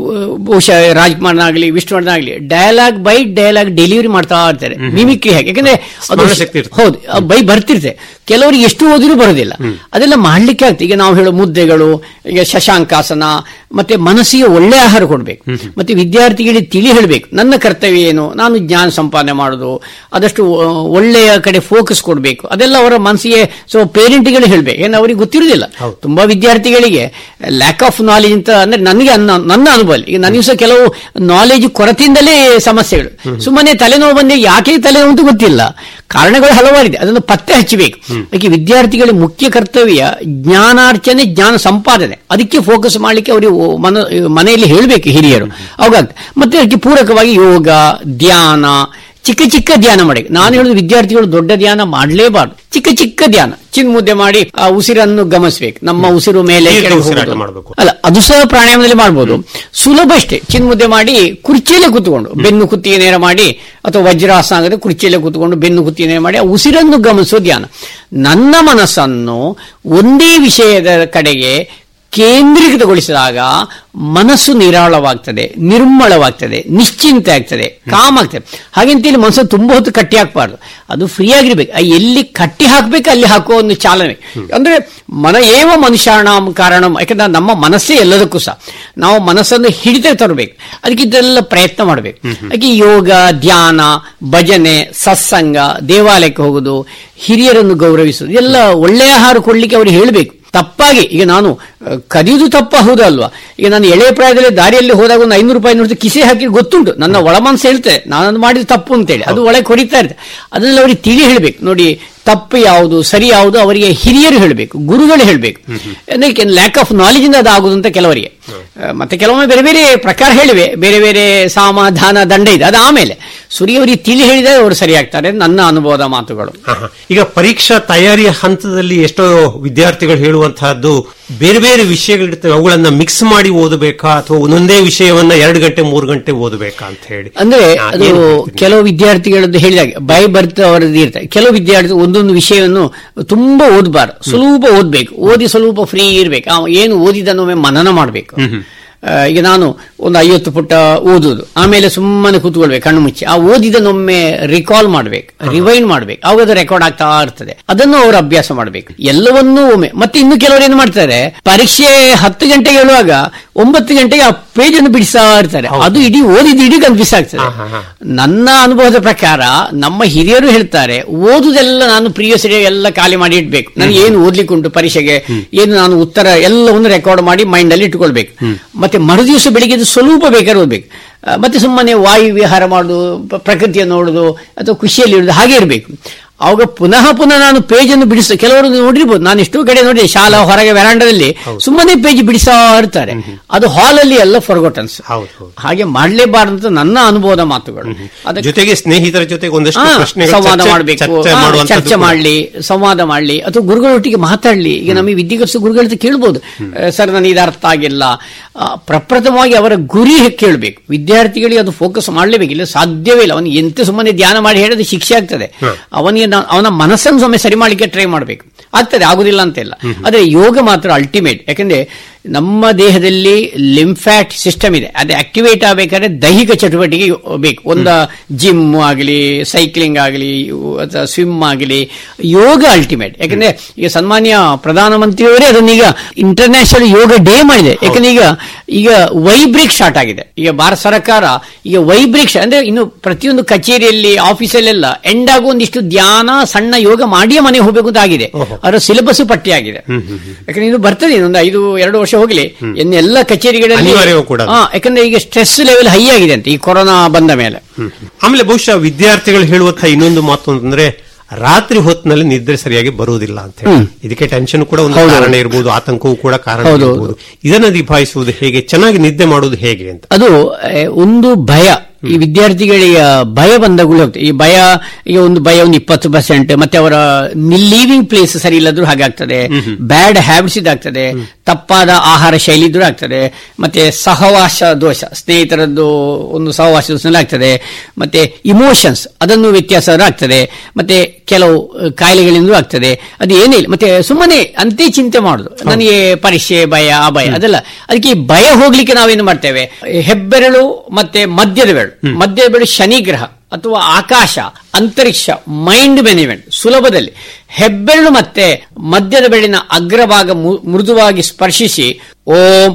ಬಹುಶಃ ರಾಜ್ಕುಮಾರ್ನ ಆಗಲಿ ವಿಷ್ಣುವರ್ಧನ್ ಆಗಲಿ ಡಯಲಾಗ್ ಬೈ ಡಯಲಾಗ್ ಡೆಲಿವರಿ ಮಾಡ್ತಾ ಇರ್ತಾರೆ ಮಿಮಿಕ್ರಿ ಹಾಗೆ ಯಾಕಂದ್ರೆ ಅದು ಸ್ಮರಣಶಕ್ತಿ ಇರ್ತದೆ. ಹೌದು ಆ ಬೈ ಬರ್ತಿರ್ತೆ ಕೆಲವರಿಗೆ ಎಷ್ಟು ಓದಿರೂ ಬರೋದಿಲ್ಲ ಅದೆಲ್ಲ ಮಾಡ್ಲಿಕ್ಕೆ ಆಗ್ತದೆ ಈಗ ನಾವು ಹೇಳೋ ಮುದ್ದೆಗಳು ಈಗ ಶಶಾಂಕಾಸನ ಮತ್ತೆ ಮನಸ್ಸಿಗೆ ಒಳ್ಳೆ ಆಹಾರ ಕೊಡಬೇಕು ಮತ್ತೆ ವಿದ್ಯಾರ್ಥಿಗಳಿಗೆ ತಿಳಿ ಹೇಳಬೇಕು ನನ್ನ ಕರ್ತವ್ಯ ಏನು ನಾನು ಜ್ಞಾನ ಸಂಪಾದನೆ ಮಾಡೋದು ಅದಷ್ಟು ಆ, ಒಳ್ಳೆಯ ಕಡೆ ಫೋಕಸ್ ಕೊಡಬೇಕು ಅದೆಲ್ಲ ಅವರ ಮನಸ್ಸಿಗೆ ಸೊ ಪೇರೆಂಟ್ಗಳು ಹೇಳಬೇಕು ಏನು ಅವರಿಗೆ ಗೊತ್ತಿರುವುದಿಲ್ಲ ತುಂಬಾ ವಿದ್ಯಾರ್ಥಿಗಳಿಗೆ ಲ್ಯಾಕ್ ಆಫ್ ನಾಲೆಜ್ ಅಂತ ಅಂದ್ರೆ ನನಗೆ ಅನ್ನ- ನನ್ನ ಅನುಭವ ಈಗ ನನಗೂ ಸಹ ಕೆಲವು ನಾಲೆಜ್ ಕೊರತೆಯಿಂದಲೇ ಸಮಸ್ಯೆಗಳು ಸುಮ್ಮನೆ ತಲೆನೋವು ಬಂದೆ ಯಾಕೆ ತಲೆನೋವು ಅಂತ ಗೊತ್ತಿಲ್ಲ ಕಾರಣಗಳು ಹಲವಾರಿದೆ ಅದನ್ನು ಪತ್ತೆ ಹಚ್ಚಬೇಕು ಅದಕ್ಕೆ ವಿದ್ಯಾರ್ಥಿಗಳ ಮುಖ್ಯ ಕರ್ತವ್ಯ ಜ್ಞಾನಾರ್ಚನೆ ಜ್ಞಾನ ಸಂಪಾದನೆ ಅದಕ್ಕೆ ಫೋಕಸ್ ಮಾಡಲಿಕ್ಕೆ ಅವರಿಗೆ ಓ- ಮನ ಮನೆಯಲ್ಲಿ ಹೇಳಬೇಕು ಹಿರಿಯರು ಅವಾಗ ಮತ್ತೆ ಅದಕ್ಕೆ ಪೂರಕವಾಗಿ ಯೋಗ ಧ್ಯಾನ ಚಿಕ್ಕ ಚಿಕ್ಕ ಧ್ಯಾನ ಮಾಡಿ ನಾನು ಹೇಳುದು ವಿದ್ಯಾರ್ಥಿಗಳು ದೊಡ್ಡ ಧ್ಯಾನ ಮಾಡಲೇಬಾರ್ದು ಚಿಕ್ಕ ಚಿಕ್ಕ ಧ್ಯಾನ ಚಿನ್ ಮುದ್ದೆ ಮಾಡಿ ಆ ಉಸಿರನ್ನು ಗಮನಿಸಬೇಕು ನಮ್ಮ ಉಸಿರು ಮೇಲೆ ದೀರ್ಘ ಕೆಳಗೆ ಉಸಿರಾಟ ಹೋಗುವುದು. ಮಾಡ್ಬೇಕು. ಅಲ್ಲ ಅದು ಸಹ ಪ್ರಾಣಾಯಾಮದಲ್ಲಿ ಮಾಡಬಹುದು ಸುಲಭ ಅಷ್ಟೇ ಚಿನ್ ಮುದ್ದೆ ಮಾಡಿ ಕುರ್ಚಿಯಲ್ಲೇ ಕೂತ್ಕೊಂಡು ಬೆನ್ನು ಕುತ್ತಿಗೆ ನೇರ ಮಾಡಿ ಅಥವಾ ವಜ್ರಾಸನ ಆಗದೆ ಕುರ್ಚಿಯಲ್ಲೇ ಕೂತ್ಕೊಂಡು ಬೆನ್ನು ಕುತ್ತಿಗೆ ನೇರ ಮಾಡಿ ಆ ಉಸಿರನ್ನು ಗಮನಿಸೋ ಧ್ಯಾನ ನನ್ನ ಮನಸ್ಸನ್ನು ಒಂದೇ ವಿಷಯದ ಕಡೆಗೆ ಕೇಂದ್ರೀಕೃತಗೊಳಿಸಿದಾಗ ಮನಸ್ಸು ನಿರಾಳವಾಗ್ತದೆ ನಿರ್ಮಳವಾಗ್ತದೆ ನಿಶ್ಚಿಂತೆ ಆಗ್ತದೆ ಕಾಮ್ ಆಗ್ತದೆ ಹಾಗೆಂತೇಳಿ ಮನಸ್ಸು ತುಂಬಾ ಹೊತ್ತು ಕಟ್ಟಿ ಹಾಕಬಾರ್ದು ಅದು ಫ್ರೀ ಆಗಿರ್ಬೇಕು ಆ ಎಲ್ಲಿ ಕಟ್ಟಿ ಹಾಕ್ಬೇಕು ಅಲ್ಲಿ ಹಾಕುವ ಒಂದು ಚಾಲನೆ ಅಂದ್ರೆ ಮನ ಏವ ಮನುಷ್ಯಾಣಂ ಕಾರಣಂ ಯಾಕಂದ್ರೆ ನಮ್ಮ ಮನಸ್ಸೇ ಎಲ್ಲದಕ್ಕೂ ಸಹ ನಾವು ಮನಸ್ಸನ್ನು ಹಿಡಿತ ತರಬೇಕು ಅದಕ್ಕೆ ಇದೆಲ್ಲ ಪ್ರಯತ್ನ ಮಾಡಬೇಕು ಅದಕ್ಕೆ ಯೋಗ ಧ್ಯಾನ ಭಜನೆ ಸತ್ಸಂಗ ದೇವಾಲಯಕ್ಕೆ ಹೋಗುದು ಹಿರಿಯರನ್ನು ಗೌರವಿಸುವುದು ಎಲ್ಲ ಒಳ್ಳೆಯ ಆಹಾರ ಕೊಡ್ಲಿಕ್ಕೆ ಅವ್ರಿಗೆ ಹೇಳಬೇಕು ತಪ್ಪಾಗಿ ಈಗ ನಾನು ಅಹ್, ಕದಿಯುವುದು ತಪ್ಪ ಹೌದಲ್ವಾ ಈಗ ನಾನು ಎಳೆ ಪ್ರಾಯದಲ್ಲಿ ದಾರಿಯಲ್ಲಿ ಹೋದಾಗ ಒಂದು ಐನೂರು ರೂಪಾಯಿ ನೋಡಿದ್ರೆ ಕಿಸೆ ಹಾಕಿ ಗೊತ್ತುಂಟು ನನ್ನ ಒಳ ಮನಸ್ಸು ಹೇಳ್ತೇನೆ ನಾನು ಮಾಡಿದ ತಪ್ಪು ಅಂತೇಳಿ ಅದು ಒಳಗೆ ಕೊರಿತಾ ಇರ್ತದೆ ಅದನ್ನೆಲ್ಲ ಅವರಿಗೆ ತಿಳಿ ಹೇಳಬೇಕು ನೋಡಿ ತಪ್ಪು ಯಾವುದು ಸರಿ ಯಾವುದು ಅವರಿಗೆ ಹಿರಿಯರು ಹೇಳಬೇಕು ಗುರುಗಳು ಹೇಳಬೇಕು ಅದಕ್ಕೆ ಲ್ಯಾಕ್ ಆಫ್ ನಾಲೆಜ್ ಇಂದ ಅದಾಗುದು ಅಂತ ಕೆಲವರಿಗೆ ಅಹ್, ಮತ್ತೆ ಕೆಲವೊಮ್ಮೆ ಬೇರೆ ಬೇರೆ ಪ್ರಕಾರ ಹೇಳಿವೆ ಬೇರೆ ಬೇರೆ ಸಾಮ ದಾನ ದಂಡ ಇದೆ ಅದು ಆಮೇಲೆ ಸುರಿಯವರಿಗೆ ತಿಳಿ ಹೇಳಿದರೆ ಅವರು ಸರಿಯಾಗ್ತಾರೆ ನನ್ನ ಅನುಭವದ ಮಾತುಗಳು ಹ, ಹ. ಈಗ ಪರೀಕ್ಷಾ ತಯಾರಿಯ ಹಂತದಲ್ಲಿ ಎಷ್ಟೋ ವಿದ್ಯಾರ್ಥಿಗಳು ಹೇಳುವಂತಹದ್ದು ಬೇರೆ ಬೇರೆ ವಿಷಯಗಳಿರ್ತವೆ ಅವುಗಳನ್ನ ಮಿಕ್ಸ್ ಮಾಡಿ ಓದಬೇಕಾ ಅಥವಾ ಒಂದೊಂದೇ ವಿಷಯವನ್ನ ಎರಡು ಗಂಟೆ ಮೂರು ಗಂಟೆ ಓದಬೇಕಾ ಅಂತ ಹೇಳಿ ಅಂದ್ರೆ ಹಾ, ಅದು ಏನು ಹೇಳ್ತೀರಿ? ಕೆಲವು ವಿದ್ಯಾರ್ಥಿಗಳದ್ದು ಹೇಳಿದಾಗ ಬೈ ಬರ್ತ್ ಅವರದ್ದು ಇರ್ತಾರೆ ಕೆಲವು ವಿದ್ಯಾರ್ಥಿ ಒಂದೊಂದು ವಿಷಯವನ್ನು ತುಂಬಾ ಓದಬಾರ್ದು ಸ್ವಲ್ಪ ಓದ್ಬೇಕು ಓದಿ ಸ್ವಲ್ಪ ಫ್ರೀ ಇರ್ಬೇಕು ಆ ಏನು ಓದಿದನ್ನೊಮ್ಮೆ ಮನನ ಮಾಡಬೇಕು ಈಗ ನಾನು ಒಂದು ಐವತ್ತು ಪುಟ ಓದುವುದು ಆಮೇಲೆ ಸುಮ್ಮನೆ ಕೂತ್ಕೊಳ್ಬೇಕು ಕಣ್ಣು ಮುಚ್ಚಿ ಆ ಓದಿದನ್ನೊಮ್ಮೆ ರಿಕಾಲ್ ಮಾಡ್ಬೇಕು ರಿವೈಂಡ್ ಮಾಡ್ಬೇಕು ಅವಾಗ ಅದು ರೆಕಾರ್ಡ್ ಆಗ್ತಾ ಇರ್ತದೆ ಅದನ್ನು ಅವರು ಅಭ್ಯಾಸ ಮಾಡಬೇಕು ಎಲ್ಲವನ್ನೂ ಒಮ್ಮೆ ಮತ್ತೆ ಇನ್ನು ಕೆಲವರು ಏನು ಮಾಡ್ತಾರೆ ಪರೀಕ್ಷೆ ಹತ್ತು ಗಂಟೆಗೆ ಹೇಳುವಾಗ ಒಂಬತ್ತು ಗಂಟೆಗೆ ಆ ಪೇಜ್ ಅನ್ನು ಬಿಡಿಸ್ತಾ ಇರ್ತಾರೆ ಅದು ಇಡೀ ಓದಿದ ಇಡೀ ಕನ್ಫ್ಯೂಸ್ ಆಗ್ತದೆ ಹಾ, ಹಾ, ಹಾ. ನನ್ನ ಅನುಭವದ ಪ್ರಕಾರ ನಮ್ಮ ಹಿರಿಯರು ಹೇಳ್ತಾರೆ ಓದುದೆಲ್ಲ ನಾನು ಪ್ರಿಯ ಎಲ್ಲ ಖಾಲಿ ಮಾಡಿ ಇಡ್ಬೇಕು ನನಗೆ ಏನು ಓದ್ಲಿಕ್ಕೆ ಉಂಟು ಪರೀಕ್ಷೆಗೆ ಏನು ನಾನು ಉತ್ತರ ಎಲ್ಲವನ್ನು ರೆಕಾರ್ಡ್ ಮಾಡಿ ಮೈಂಡ್ ಅಲ್ಲಿ ಇಟ್ಕೊಳ್ಬೇಕು ಮತ್ತೆ ಮರುದಿವಸ ಬೆಳಿಗ್ಗೆ ಇದು ಸ್ವಲ್ಪ ಬೇಕಾದ್ರೆ ಓದ್ಬೇಕು ಆ, ಮತ್ತೆ ಸುಮ್ಮನೆ ವಾಯು ವಿಹಾರ ಮಾಡುದು ಪ- ಪ್ರಕೃತಿಯನ್ನು ನೋಡುದು ಅಥವಾ ಖುಷಿಯಲ್ಲಿ ಇರುವುದು ಹಾಗೆ ಇರಬೇಕು ಅವಾಗ ಪುನಃ ಪುನಃ ನಾನು ಪೇಜ್ ಅನ್ನು ಬಿಡಿಸ ಕೆಲವರು ನೋಡಿರ್ಬೋದು ನಾನು ಎಷ್ಟೋ ಕಡೆ ನೋಡಿ ಶಾಲಾ ಹೊರಗೆ ವೆರಾಂಡದಲ್ಲಿ ಸುಮ್ಮನೆ ಪೇಜ್ ಬಿಡಿಸ್ತಾ ಇರ್ತಾರೆ ಅದು ಹಾಲಲ್ಲಿ ಎಲ್ಲ ಫರ್ಗೋಟನ್ಸ್ ಹೌದು ಹೌದು ಹಾಗೆ ಮಾಡಲೇಬಾರದು ಅಂತ ನನ್ನ ಅನುಭವದ ಮಾತುಗಳು ಅದಕ್ಕೆ ಜೊತೆಗೆ ಸ್ನೇಹಿತರ ಜೊತೆಗೆ ಒಂದಷ್ಟು ಹಾ, ಪ್ರಶ್ನೆಗಳು ಸಂವಾದ ಚರ್ಚೆ- ಮಾಡಬೇಕು ಚರ್ಚೆ ಮಾಡುವಂತದ್ದು ಚರ್ಚೆ ಕೂಡ. ಮಾಡಲಿ ಸಂವಾದ ಮಾಡಲಿ ಅಥವಾ ಗುರುಗಳೊಟ್ಟಿಗೆ ಮಾತಾಡಲಿ ಈಗ ನಮಗೆ ವಿದ್ಯಾಭ್ಯಾಸ ಗುರುಗಳ ಹತ್ರ ಕೇಳ್ಬೋದು ಸರ್ ನನಗೆ ಇದು ಅರ್ಥ ಆಗಿಲ್ಲ ಆ, ಪ್ರಪ್ರಥಮವಾಗಿ ಅವರ ಗುರಿ ಕೇಳಬೇಕು ವಿದ್ಯಾರ್ಥಿಗಳಿಗೆ ಅದು ಫೋಕಸ್ ಮಾಡಲೇಬೇಕು ಇಲ್ಲ ಸಾಧ್ಯವೇ ಇಲ್ಲ ಅವನಿಗೆ ಎಂತ ಸುಮ್ಮನೆ ಧ್ಯಾನ ಮಾಡಿ ಹೇಳಿದ್ರೆ ಶಿಕ್ಷೆ ಆಗ್ತದೆ ಅವನಿಗೆ ನಾ- ಅವನ ಮನಸ್ಸನ್ನು ಒಮ್ಮೆ ಸರಿ ಮಾಡಲಿಕ್ಕೆ ಟ್ರೈ ಮಾಡಬೇಕು ಆಗ್ತದೆ ಆಗುದಿಲ್ಲ ಅಂತ ಇಲ್ಲ ಆದ್ರೆ ಯೋಗ ಮಾತ್ರ ಅಲ್ಟಿಮೇಟ್ ಯಾಕಂದ್ರೆ ನಮ್ಮ ದೇಹದಲ್ಲಿ ಲಿಂಫ್ಯಾಟ್ ಸಿಸ್ಟಮ್ ಇದೆ ಅದು ಆಕ್ಟಿವೇಟ್ ಆಗಬೇಕಾದ್ರೆ ದೈಹಿಕ ಚಟುವಟಿಕೆ ಬೇಕು ಒಂದು ಜಿಮ್ ಆಗಲಿ ಸೈಕ್ಲಿಂಗ್ ಆಗಲಿ ಅಥವಾ ಸ್ವಿಮ್ ಆಗಲಿ ಯೋಗ ಅಲ್ಟಿಮೇಟ್ ಯಾಕಂದ್ರೆ ಈಗ ಸನ್ಮಾನ್ಯ ಪ್ರಧಾನಮಂತ್ರಿಯವರೇ ಅದನ್ನೀಗ ಇಂಟರ್ನ್ಯಾಷನಲ್ ಯೋಗ ಡೇ ಮಾಡಿದೆ ಯಾಕಂದ್ರೆ ಈಗ ಈಗ ವೈಬ್ರೇಕ್ ಸ್ಟಾರ್ಟ್ ಆಗಿದೆ ಈಗ ಭಾರತ ಸರ್ಕಾರ ಈಗ ವೈಬ್ರೇಕ್ ಅಂದ್ರೆ ಇನ್ನು ಪ್ರತಿಯೊಂದು ಕಚೇರಿಯಲ್ಲಿ ಆಫೀಸಲ್ಲೆಲ್ಲ ಎಂಡ್ ಆಗೋ ಒಂದಿಷ್ಟು ಧ್ಯಾನ ಸಣ್ಣ ಯೋಗ ಮಾಡಿಯೇ ಮನೆಗೆ ಹೋಗ್ಬೇಕು ಅಂತ ಆಗಿದೆ ಅದರ ಸಿಲೆಬಸ್ ಪಟ್ಟಿ ಆಗಿದೆ ಯಾಕಂದ್ರೆ ಇದು ಬರ್ತದೆ ಇನ್ನೊಂದು ಐದು ಎರಡು ವರ್ಷ ಹೋಗ್ಲಿ ಇನ್ನು ಎಲ್ಲ ಕಚೇರಿಗಳಲ್ಲಿ ಅನಿವಾರ್ಯವೂ ಕೂಡ ಅದು. ಹಾ, ಯಾಕಂದ್ರೆ ಈಗ ಸ್ಟ್ರೆಸ್ ಲೆವೆಲ್ ಹೈ ಆಗಿದೆ ಅಂತ ಈ ಕೊರೋನಾ ಬಂದ ಮೇಲೆ ಹ್ಮ್. ಆಮೇಲೆ ಬಹುಶಃ ವಿದ್ಯಾರ್ಥಿಗಳು ಹೇಳುವಂತಹ ಇನ್ನೊಂದು ಮಾತು ಅಂತಂದ್ರೆ ರಾತ್ರಿ ಹೊತ್ತಿನಲ್ಲಿ ನಿದ್ರೆ ಸರಿಯಾಗಿ ಬರುವುದಿಲ್ಲ ಅಂತ ಹೇಳಿ ಇದಕ್ಕೆ ಟೆನ್ಷನ್ ಕೂಡ ಒಂದು ಹೌದು. ಕಾರಣ ಇರಬಹುದು ಆತಂಕವು ಕೂಡ ಕಾರಣ ಹೌದು. ಇರಬಹುದು ಇದನ್ನ ನಿಭಾಯಿಸುವುದು ಹೇಗೆ ಚೆನ್ನಾಗಿ ನಿದ್ದೆ ಮಾಡುವುದು ಹೇಗೆ ಅಂತ ಅದು ಆ, ಒಂದು ಭಯ ಈ ವಿದ್ಯಾರ್ಥಿಗಳಿಗೆ ಭಯ ಬಂದಾಗಲೂ ಹೋಗ್ತದೆ ಈ ಭಯ ಈಗ ಒಂದು ಭಯ ಒಂದು ಇಪ್ಪತ್ತು ಪರ್ಸೆಂಟ್ ಮತ್ತೆ ಅವರ ಲಿವಿಂಗ್ ಪ್ಲೇಸ್ ಸರಿ ಇಲ್ಲದ್ರೂ ಹಾಗಾಗ್ತದೆ ಬ್ಯಾಡ್ ಹ್ಯಾಬಿಟ್ಸ್ ಇದಾಗ್ತದೆ ತಪ್ಪಾದ ಆಹಾರ ಶೈಲಿ ಇದ್ರೂ ಆಗ್ತದೆ ಮತ್ತೆ ಸಹವಾಸ ದೋಷ ಸ್ನೇಹಿತರದ್ದು ಒಂದು ಸಹವಾಸ ದೋಷ ಆಗ್ತದೆ ಮತ್ತೆ ಇಮೋಷನ್ಸ್ ಅದನ್ನು ವ್ಯತ್ಯಾಸ ಆಗ್ತದೆ ಮತ್ತೆ ಕೆಲವು ಅಹ್, ಕಾಯಿಲೆಗಳಿಂದಲೂ ಆಗ್ತದೆ ಅದು ಏನೇ ಇಲ್ಲ ಮತ್ತೆ ಸುಮ್ಮನೆ ಅಂತೆ ಚಿಂತೆ ಮಾಡುದು ನನಗೆ ಪರೀಕ್ಷೆ ಭಯ ಆ ಭಯ ಅದೆಲ್ಲ ಅದಕ್ಕೆ ಈ ಭಯ ಹೋಗ್ಲಿಕ್ಕೆ ನಾವೇನು ಮಾಡ್ತೇವೆ ಹೆಬ್ಬೆರಳು ಮತ್ತೆ ಮಧ್ಯದ ಬೆರಳು ಮಧ್ಯದ ಬೆರಳು ಶನಿ ಗ್ರಹ ಅಥವಾ ಆಕಾಶ ಅಂತರಿಕ್ಷ ಮೈಂಡ್ ಮ್ಯಾನೇಜ್ಮೆಂಟ್ ಸುಲಭದಲ್ಲಿ ಹೆಬ್ಬೆರಳು ಮತ್ತೆ ಮಧ್ಯದ ಬೆರಳಿನ ಅಗ್ರಭಾಗ ಮು- ಮೃದುವಾಗಿ ಸ್ಪರ್ಶಿಸಿ ಓಂ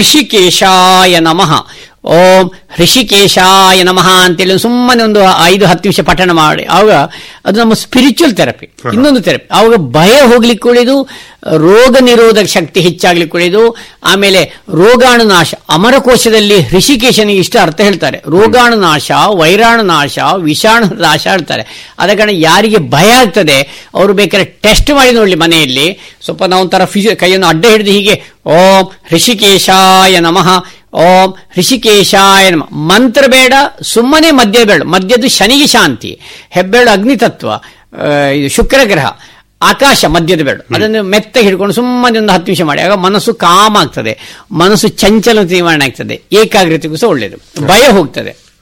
ಹೃಷಿಕೇಶಾಯ ನಮಃ ಓಂ ಹೃಷಿಕೇಶಾಯ ನಮಃ ಅಂತೇಳಿ ಸುಮ್ಮನೆ ಒಂದು ಐದು ಹತ್ತು ನಿಮಿಷ ಪಠಣ ಮಾಡಿ ಆವಾಗ ಅದು ನಮ್ಮ ಸ್ಪಿರಿಚುವಲ್ ಥೆರಪಿ ಇನ್ನೊಂದು ಥೆರಪಿ ಆವಾಗ ಭಯ ಹೋಗ್ಲಿಕ್ಕೆ ಉಳಿದು ರೋಗ ನಿರೋಧಕ ಶಕ್ತಿ ಹೆಚ್ಚಾಗ್ಲಿಕ್ಕೆ ಉಳಿದು ಆಮೇಲೆ ರೋಗಾಣು ನಾಶ ಅಮರಕೋಶದಲ್ಲಿ ಹೃಷಿಕೇಶನಿಗೆ ಇಷ್ಟ ಅರ್ಥ ಹೇಳ್ತಾರೆ ರೋಗಾಣು ನಾಶ ವೈರಾಣು ನಾಶ ವಿಷಾಣು ನಾಶ ಹೇಳ್ತಾರೆ ಆದ ಕಾರಣ ಯಾರಿಗೆ ಭಯ ಆಗ್ತದೆ ಅವರು ಬೇಕಾದ್ರೆ ಟೆಸ್ಟ್ ಮಾಡಿ ನೋಡ್ಲಿ ಮನೆಯಲ್ಲಿ ಸ್ವಲ್ಪ ನಾವು ಒಂಥರ ಫಿಸಿ ಕೈಯನ್ನು ಅಡ್ಡ ಹಿಡಿದು ಹೀಗೆ ಓಂ ಹೃಷಿಕೇಶಾಯ ನಮಃ ಓಂ ಹೃಷಿಕೇಶಾಯ ನಮ ಮಂತ್ರ ಬೇಡ ಸುಮ್ಮನೆ ಮಧ್ಯ ಬೇಡ ಮಧ್ಯದ್ದು ಶನಿಗೆ ಶಾಂತಿ ಹೆಬ್ಬೆರಳು ಅಗ್ನಿತತ್ವ ಆ, ಇದು ಶುಕ್ರ ಗ್ರಹ ಆಕಾಶ ಮಧ್ಯದ ಬೇಡ ಅದನ್ನು ಮೆತ್ತ ಹಿಡ್ಕೊಂಡು ಸುಮ್ಮನೆ ಒಂದು ಹತ್ತು ನಿಮಿಷ ಮಾಡಿ ಆಗ ಮನಸ್ಸು ಕಾಮ್ ಆಗ್ತದೆ ಮನಸ್ಸು ಚಂಚಲ ನಿವಾರಣೆ ಆಗ್ತದೆ ಏಕಾಗ್ರತೆಗೂ ಸಹ ಒಳ್ಳೆಯದು ಭಯ ಹೋಗ್ತದೆ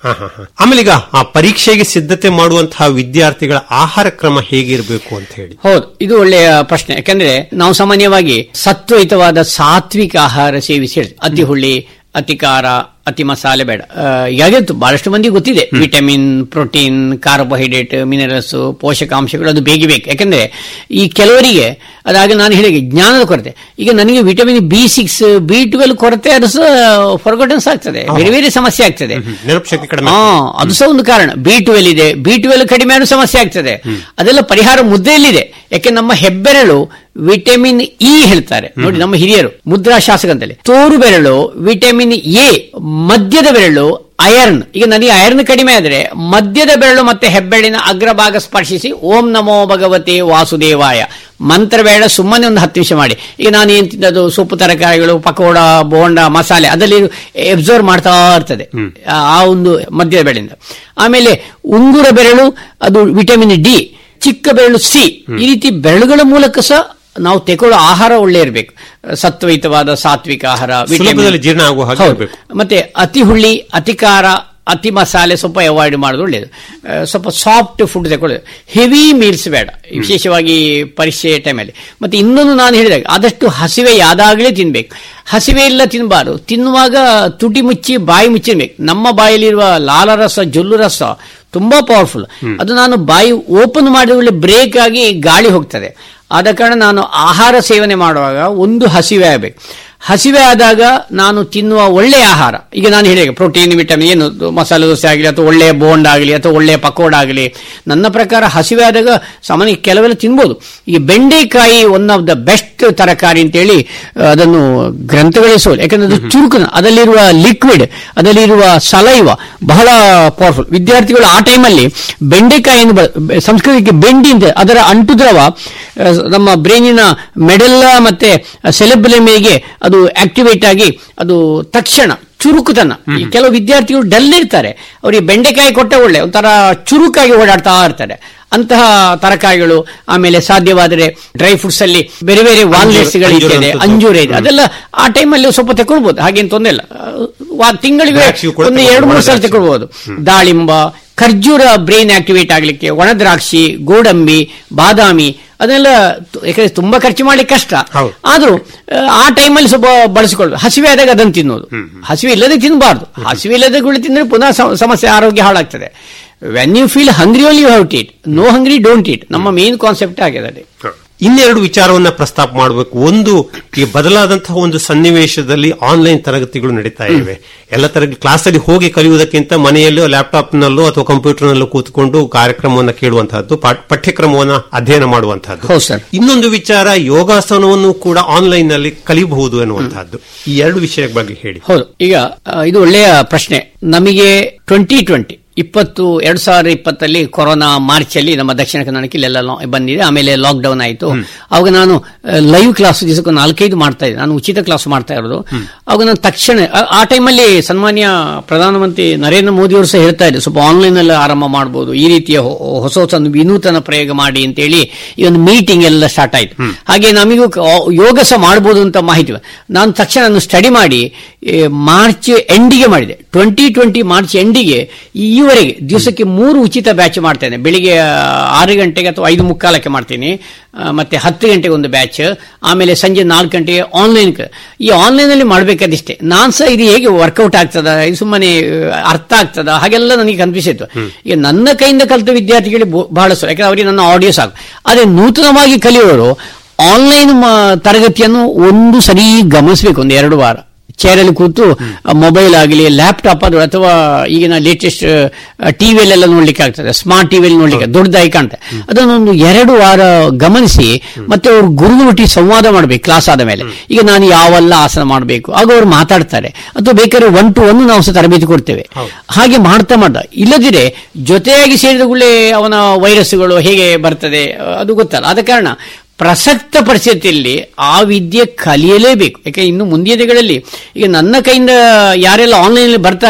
ಹ, ಹ, ಹ. ಆಮೇಲೆ ಈಗ ಆ ಪರೀಕ್ಷೆಗೆ ಸಿದ್ಧತೆ ಮಾಡುವಂತಹ ವಿದ್ಯಾರ್ಥಿಗಳ ಆಹಾರ ಕ್ರಮ ಹೇಗಿರಬೇಕು ಅಂತ ಹೇಳಿ ಹೌದು ಇದು ಒಳ್ಳೆಯ ಪ್ರಶ್ನೆ ಯಾಕಂದ್ರೆ ನಾವು ಸಾಮಾನ್ಯವಾಗಿ ಸತ್ವಯುತವಾದ ಸಾತ್ವಿಕ ಆಹಾರ ಸೇವಿಸಿ ಹೇಳ್ತೀವಿ ಅತಿ ಹುಳಿ ಅತಿ ಖಾರ ಅತಿ ಮಸಾಲೆ ಬೇಡ ಯಾಕೆ ಬಹಳಷ್ಟು ಮಂದಿ ಗೊತ್ತಿದೆ ವಿಟಮಿನ್ ಪ್ರೋಟೀನ್ ಕಾರ್ಬೋಹೈಡ್ರೇಟ್ ಮಿನರಲ್ಸ್ ಪೋಷಕಾಂಶಗಳು ಅದು ಬೇಗ ಬೇಕು ಯಾಕಂದ್ರೆ ಈ ಕೆಲವರಿಗೆ ಅದಾಗ ನಾನು ಹೇಳಿದೆ ಜ್ಞಾನದ ಕೊರತೆ ಈಗ ನನಗೆ vitamin B six B twelve ಕೊರತೆ ಅದು ಸಹ ಫರ್ಗೊಟನ್ಸ್ ಆಗ್ತದೆ ಬೇರೆ ಬೇರೆ ಸಮಸ್ಯೆ ಆಗ್ತದೆ ನೆನಪು ಶಕ್ತಿ ಕಡಿಮೆ ಹಾ ಅದು ಸಹ ಒಂದು ಕಾರಣ ಬಿ ಟ್ವೆಲ್ ಇದೆ ಬಿ ಟ್ವೆಲ್ ಕಡಿಮೆ ಆದ್ರೂ ಸಮಸ್ಯೆ ಆಗ್ತದೆ ಅದೆಲ್ಲ ಪರಿಹಾರ ಮುದ್ದೆಯಲ್ಲಿದೆ ಯಾಕೆ ನಮ್ಮ ಹೆಬ್ಬೆರಳು ವಿಟಮಿನ್ ಇ ಹೇಳ್ತಾರೆ ನೋಡಿ ನಮ್ಮ ಹಿರಿಯರು ಮುದ್ರಾ ಶಾಸಕಂತಲ್ಲಿ ತೋರು ಬೆರಳು ವಿಟಮಿನ್ ಎ ಮಧ್ಯದ ಬೆರಳು ಅಯರ್ನ್ ಈಗ ನನಗೆ ಅಯರ್ನ್ ಕಡಿಮೆ ಆದ್ರೆ ಮಧ್ಯದ ಬೆರಳು ಮತ್ತೆ ಹೆಬ್ಬೆರಳಿನ ಅಗ್ರಭಾಗ ಸ್ಪರ್ಶಿಸಿ ಓಂ ನಮೋ ಭಗವತೆ ವಾಸುದೇವಾಯ ಮಂತ್ರ ಬೇಡ ಸುಮ್ಮನೆ ಒಂದು ಹತ್ತು ನಿಮಿಷ ಮಾಡಿ ಈಗ ನಾನು ಏನ್ ತಿನ್ನೋದು ಸೊಪ್ಪು ತರಕಾರಿಗಳು ಪಕೋಡ ಬೋಂಡ ಮಸಾಲೆ ಅದರಲ್ಲಿ ಎಬ್ಸರ್ವ್ ಮಾಡ್ತಾ ಇರ್ತದೆ ಆ- ಆ ಒಂದು ಮಧ್ಯದ ಬೆರಳಿಂದ ಆಮೇಲೆ ಉಂಗುರ ಬೆರಳು ಅದು ವಿಟಮಿನ್ ಡಿ ಚಿಕ್ಕ ಬೆರಳು ಸಿ ಈ ರೀತಿ ಬೆರಳುಗಳ ಮೂಲಕ ಸಹ ನಾವು ತೆಕೊಳ್ಳೋ ಆಹಾರ ಒಳ್ಳೆ ಇರಬೇಕು ಸತ್ವಯುತವಾದ ಸಾತ್ವಿಕ ಆಹಾರ vitamin- ಸುಲಭದಲ್ಲಿ ಜೀರ್ಣ ಆಗುವ ಹಾಗೆ ಹೌದು. ಇರ್ಬೇಕು. ಮತ್ತೆ ಅತಿ ಹುಳಿ ಅತಿ ಖಾರ ಅತಿ ಮಸಾಲೆ ಸ್ವಲ್ಪ ಅವಾಯ್ಡ್ ಮಾಡೋದು ಒಳ್ಳೆಯದು ಆ, ಸ್ವಲ್ಪ ಸಾಫ್ಟ್ ಫುಡ್ ತಗೊಳ್ಳೋದು ಹೆವಿ ಮೀಲ್ಸ್ ಬೇಡ ವಿಶೇಷವಾಗಿ ಪರೀಕ್ಷೆ ಟೈಮಲ್ಲಿ ಮತ್ತೆ ಇನ್ನೊಂದು ನಾನು ಹೇಳಿದಾಗ ಆದಷ್ಟು ಹಸಿವೆ ಯಾದಾಗಲೇ ತಿನ್ಬೇಕು ಹಸಿವೆ ಇಲ್ಲ ತಿನ್ನಬಾರ್ದು ತಿನ್ನುವಾಗ ತುಟಿ ಮುಚ್ಚಿ ಬಾಯಿ ಮುಚ್ಚಿರ್ಬೇಕು ನಮ್ಮ ಬಾಯಲ್ಲಿರುವ ಲಾಲರಸ ಜೊಲ್ಲು ರಸ ತುಂಬಾ ಪವರ್ಫುಲ್ ಅದು ನಾನು ಬಾಯಿ ಓಪನ್ ಮಾಡಿದ ಒಳ್ಳೆ ಬ್ರೇಕ್ ಆಗಿ ಗಾಳಿ ಹೋಗ್ತದೆ ಆದ ಕಾರಣ ನಾನು ಆಹಾರ ಸೇವನೆ ಮಾಡುವಾಗ ಒಂದು ಹಸಿವೆ ಆಗಬೇಕು ಹಸಿವೆ ಆದಾಗ ನಾನು ತಿನ್ನುವ ಒಳ್ಳೆಯ ಆಹಾರ ಈಗ ನಾನು ಹೇಳಿದೆ ಪ್ರೋಟೀನ್ ವಿಟಮಿನ್ ಏನು ಮಸಾಲೆ ದೋಸೆ ಆಗಲಿ ಅಥವಾ ಒಳ್ಳೆಯ ಬೋಂಡ್ ಆಗಲಿ ಅಥವಾ ಒಳ್ಳೆಯ ಪಕೋಡ ಆಗಲಿ ನನ್ನ ಪ್ರಕಾರ ಹಸಿವೆ ಆದಾಗ ಸಾಮಾನ್ಯ ಕೆಲವೆಲ್ಲ ತಿನ್ಬೋದು ಈಗ ಬೆಂಡೆಕಾಯಿ ಒನ್ ಆಫ್ ದ ಬೆಸ್ಟ್ ತರಕಾರಿ ಅಂತೇಳಿ ಆ, ಅದನ್ನು ಗ್ರಂಥಗಳಿಸೋದು ಯಾಕಂದ್ರೆ ಅದು ಚುರುಕು ಅದರಲ್ಲಿರುವ ಲಿಕ್ವಿಡ್ ಅದರಲ್ಲಿರುವ ಸಲೈವ ಬಹಳ ಪವರ್ಫುಲ್ ವಿದ್ಯಾರ್ಥಿಗಳು ಆ ಟೈಮಲ್ಲಿ ಬೆಂಡೆಕಾಯಿಯನ್ನು ಬ- ಬೆ- ಸಂಸ್ಕೃತಕ್ಕೆ ಬೆಂಡಿ ಅಂತ ಅದರ ಅಂಟು ದ್ರವ ಆ, ನಮ್ಮ ಬ್ರೈನಿನ ಮೆಡೆಲ್ಲ ಮತ್ತೆ ಸೆಲೆಬ್ರಮಿಗೆ ಅದು ಆಕ್ಟಿವೇಟ್ ಆಗಿ ಅದು ತಕ್ಷಣ ಚುರುಕುತನ ಈ ಕೆಲವು ವಿದ್ಯಾರ್ಥಿಗಳು ಡಲ್ ಇರ್ತಾರೆ ಅವರಿಗೆ ಬೆಂಡೆಕಾಯಿ ಕೊಟ್ಟ ಒಳ್ಳೆ ಒಂಥರ ಚುರುಕಾಗಿ ಓಡಾಡ್ತಾ ಇರ್ತಾರೆ ಅಂತಹ ತರಕಾರಿಗಳು ಆಮೇಲೆ ಸಾಧ್ಯವಾದರೆ ಡ್ರೈ ಫ್ರೂಟ್ಸ್ ಅಲ್ಲಿ ಬೇರೆ ಬೇರೆ ವಾಲ್ನಟ್ಸ್ ಗಳು ಅಂಜೂರ ಇದೆ ಅಂತದ್ದು. ಅಂಜೂರ ಇದೆ ಅದೆಲ್ಲ ಆ ಟೈಮಲ್ಲಿ ಸ್ವಲ್ಪ ತಗೊಳ್ಬಹುದು ಹಾಗೇನು ತೊಂದರೆ ಇಲ್ಲ ವಾ- ತಿಂಗಳಿಗೆ ದ್ರಾಕ್ಷಿಯು ಕೂಡ ಒಂದು ತಗೊಳ್ಬೋದು, ಎರಡು ಮೂರು ಸಲ ಒಣ ದ್ರಾಕ್ಷಿ. ತಗೊಳ್ಬಹುದು ದಾಳಿಂಬ ಖರ್ಜೂರ ಬ್ರೈನ್ ಆಕ್ಟಿವೇಟ್ ಆಗ್ಲಿಕ್ಕೆ ಒಣ ದ್ರಾಕ್ಷಿ ಗೋಡಂಬಿ ಬಾದಾಮಿ ಅದನ್ನೆಲ್ಲ ತು- ಯಾಕಂದ್ರೆ ತುಂಬಾ ಖರ್ಚು ಮಾಡ್ಲಿಕ್ಕೆ ಕಷ್ಟ ಹೌದು. ಆದ್ರೂ ಆ, ಆ ಟೈಮಲ್ಲಿ ಸ್ವಲ್ಪ ಬಳಸಿಕೊಳ್ಳೋದು ಹಸಿವೆ ಆದಾಗ ಅದನ್ನು ತಿನ್ನೋದು ಹಸಿವೆ ಇಲ್ಲದೆ ತಿನ್ನಬಾರ್ದು ಹಸಿವೆ ಇಲ್ಲದೆ ಕೂಡ ತಿಂದ್ರೆ ಪುನಃ ಸ- ಸಮಸ್ಯೆ ಆರೋಗ್ಯ ಹಾಳಾಗ್ತದೆ when you feel hungry only you have to eat no hungry don't eat ನಮ್ಮ ಮೇನ್ ಕಾನ್ಸೆಪ್ಟ್ ಆಗಿದೆ ಅದೇ. ಇನ್ನೆರಡು ವಿಚಾರವನ್ನ ಪ್ರಸ್ತಾಪ ಮಾಡಬೇಕು ಒಂದು ಈ ಬದಲಾದಂತಹ ಒಂದು ಸನ್ನಿವೇಶದಲ್ಲಿ ಆನ್ಲೈನ್ ತರಗತಿಗಳು ನಡೀತಾ ಇವೆ ಎಲ್ಲ ತರಗತಿ ಕ್ಲಾಸಲ್ಲಿ ಹೋಗಿ ಕಲಿಯುವುದಕ್ಕಿಂತ ಮನೆಯಲ್ಲೋ ಲ್ಯಾಪ್ಟಾಪ್ನಲ್ಲೋ ಅಥವಾ ಕಂಪ್ಯೂಟರ್ನಲ್ಲೋ ಕೂತ್ಕೊಂಡು ಕಾರ್ಯಕ್ರಮವನ್ನು ಕೇಳುವಂತಹದ್ದು ಪಾಠ- ಪಠ್ಯಕ್ರಮವನ್ನ ಅಧ್ಯಯನ ಮಾಡುವಂತಹದ್ದು ಹೌದು ಸರ್. ಇನ್ನೊಂದು ವಿಚಾರ ಯೋಗಾಸನವನ್ನು ಕೂಡ ಆನ್ಲೈನ್ ನಲ್ಲಿ ಕಲಿಯಬಹುದು ಎನ್ನುವಂತಹದ್ದು ಈ ಎರಡು ವಿಷಯದ ಬಗ್ಗೆ ಹೇಳಿ ಹೌದು ಈಗ ಆ, ಇದು ಒಳ್ಳೆಯ ಪ್ರಶ್ನೆ ನಮಗೆ ಟ್ವೆಂಟಿ ಟ್ವೆಂಟಿ ಇಪ್ಪತ್ತು ಎರಡ್ ಸಾವಿರದ ಇಪ್ಪತ್ತಲ್ಲಿ ಕೊರೋನಾ ಮಾರ್ಚ್ ಅಲ್ಲಿ ನಮ್ಮ ದಕ್ಷಿಣ ಕನ್ನಡಕ್ಕೆ ಇಲ್ಲೆಲ್ಲ ಲಾ- ಬಂದಿದೆ ಆಮೇಲೆ ಲಾಕ್ ಡೌನ್ ಆಯಿತು ಅವಾಗ ನಾನು ಲೈವ್ ಕ್ಲಾಸ್ ದಿವಸಕ್ಕೆ ನಾಲ್ಕೈದು ಮಾಡ್ತಾ ಇದ್ದೆ ನಾನು ಉಚಿತ ಕ್ಲಾಸ್ ಮಾಡ್ತಾ ಇರೋದು ಅವಾಗ ನಾನು ತಕ್ಷಣ ಆ- ಆ ಟೈಮಲ್ಲಿ ಸನ್ಮಾನ್ಯ ಪ್ರಧಾನಮಂತ್ರಿ ನರೇಂದ್ರ ಮೋದಿ ಅವರು ಸಹ ಹೇಳ್ತಾ ಇದ್ದಾರೆ ಸ್ವಲ್ಪ ಆನ್ಲೈನ್ ಅಲ್ಲಿ ಆರಂಭ ಮಾಡಬಹುದು ಈ ರೀತಿಯ ಹೊ- ಹೊಸ ಹೊಸ ಒಂದು ವಿನೂತನ ಪ್ರಯೋಗ ಮಾಡಿ ಅಂತೇಳಿ ಈ ಒಂದು ಮೀಟಿಂಗ್ ಎಲ್ಲ ಸ್ಟಾರ್ಟ್ ಆಯಿತು ಹಾಗೆ ನಮಗೂ ಕ- ಯೋಗ ಸಹ ಮಾಡಬಹುದು ಅಂತ ಮಾಹಿತಿ ಬಂತು. ನಾನು ತಕ್ಷಣ ಸ್ಟಡಿ ಮಾಡಿ ಈ ಮಾರ್ಚ್ ಎಂಡಿಗೆ ಮಾಡಿದೆ ಟ್ವೆಂಟಿ ಟ್ವೆಂಟಿ ಮಾರ್ಚ್ ಎಂಡಿಗೆ ಈವರೆಗೆ ದಿವಸಕ್ಕೆ ಮೂರು ಉಚಿತ ಬ್ಯಾಚ್ ಮಾಡ್ತೇನೆ ಬೆಳಿಗ್ಗೆ ಆ, ಆರು ಗಂಟೆಗೆ ಅಥವಾ ಐದು ಮುಕ್ಕಾಲಕ್ಕೆ ಮಾಡ್ತೀನಿ ಆ, ಮತ್ತೆ ಹತ್ತು ಗಂಟೆಗೆ ಒಂದು ಬ್ಯಾಚ್ ಆಮೇಲೆ ಸಂಜೆ ನಾಲ್ಕು ಗಂಟೆಗೆ ಆನ್ಲೈನ್ ಈ ಆನ್ಲೈನ್ ಅಲ್ಲಿ ಮಾಡಬೇಕಾದಿಷ್ಟೇ ನಾನ್ ಸಹ ಇದು ಹೇಗೆ ವರ್ಕೌಟ್ ಆಗ್ತದ ಇದು ಸುಮ್ಮನೆ ಆ, ಅರ್ಥ ಆಗ್ತದ ಹಾಗೆಲ್ಲ ನನಗೆ ಕನ್ಫ್ಯೂಸ್ ಇತ್ತು ಈಗ ನನ್ನ ಕೈಯಿಂದ ಕಲಿತ ವಿದ್ಯಾರ್ಥಿಗಳಿಗೆ ಬೊ- ಬಹಳ ಸಲ ಯಾಕಂದ್ರೆ ಅವರಿಗೆ ನನ್ನ ಆಡಿಯೋ ಸಾಕು ಅದೇ ನೂತನವಾಗಿ ಕಲಿಯೋರು ಆನ್ಲೈನ್ ತರಗತಿಯನ್ನು ಒಂದು ಸರಿ ಗಮನಿಸಬೇಕು ಒಂದು ಎರಡು ವಾರ ಚೇರಲ್ಲಿ ಕೂತು ಮೊಬೈಲ್ ಆಗಲಿ ಲ್ಯಾಪ್ಟಾಪ್ ಅದು ಅಥವಾ ಈಗಿನ ಲೇಟೆಸ್ಟ್ ಟಿವಿಯಲ್ಲೆಲ್ಲ ನೋಡ್ಲಿಕ್ಕೆ ಆಗ್ತದೆ ಸ್ಮಾರ್ಟ್ ಟಿವಿಯಲ್ಲಿ ನೋಡ್ಲಿಕ್ಕೆ ದೊಡ್ಡದಾಗಿ ಕಾಣ್ತದೆ ಅದನ್ನೊಂದು ಎರಡು ವಾರ ಗಮನಿಸಿ ಮತ್ತೆ ಅವರು ಗುರುಗುರುಟಿ ಸಂವಾದ ಮಾಡಬೇಕು ಕ್ಲಾಸ್ ಆದ ಮೇಲೆ ಈಗ ನಾನು ಯಾವೆಲ್ಲ ಆಸನ ಮಾಡಬೇಕು ಆಗ ಅವರು ಮಾತಾಡ್ತಾರೆ ಅಥವಾ ಬೇಕಾದ್ರೆ ಒನ್ ಟು ಒನ್ ನಾವು ಸಹ ತರಬೇತಿ ಕೊಡ್ತೇವೆ ಹಾಗೆ ಮಾಡ್ತಾ ಮಾಡ್ತಾ ಇಲ್ಲದಿದ್ರೆ ಜೊತೆಯಾಗಿ ಸೇರಿದ ಕೂಡಲೇ ಅವನ ವೈರಸ್ಗಳು ಹೇಗೆ ಬರ್ತದೆ ಅದು ಗೊತ್ತಲ್ಲ ಆದ ಕಾರಣ ಪ್ರಸಕ್ತ ಪರಿಸ್ಥಿತಿಯಲ್ಲಿ ಆ ವಿದ್ಯೆ ಕಲಿಯಲೇಬೇಕು ಯಾಕೆ ಇನ್ನು ಮುಂದಿನ ದಿನಗಳಲ್ಲಿ ಈಗ ನನ್ನ ಕೈಯಿಂದ ಯಾರೆಲ್ಲ ಆನ್ಲೈನ್ ಬರ್ತಾರೆ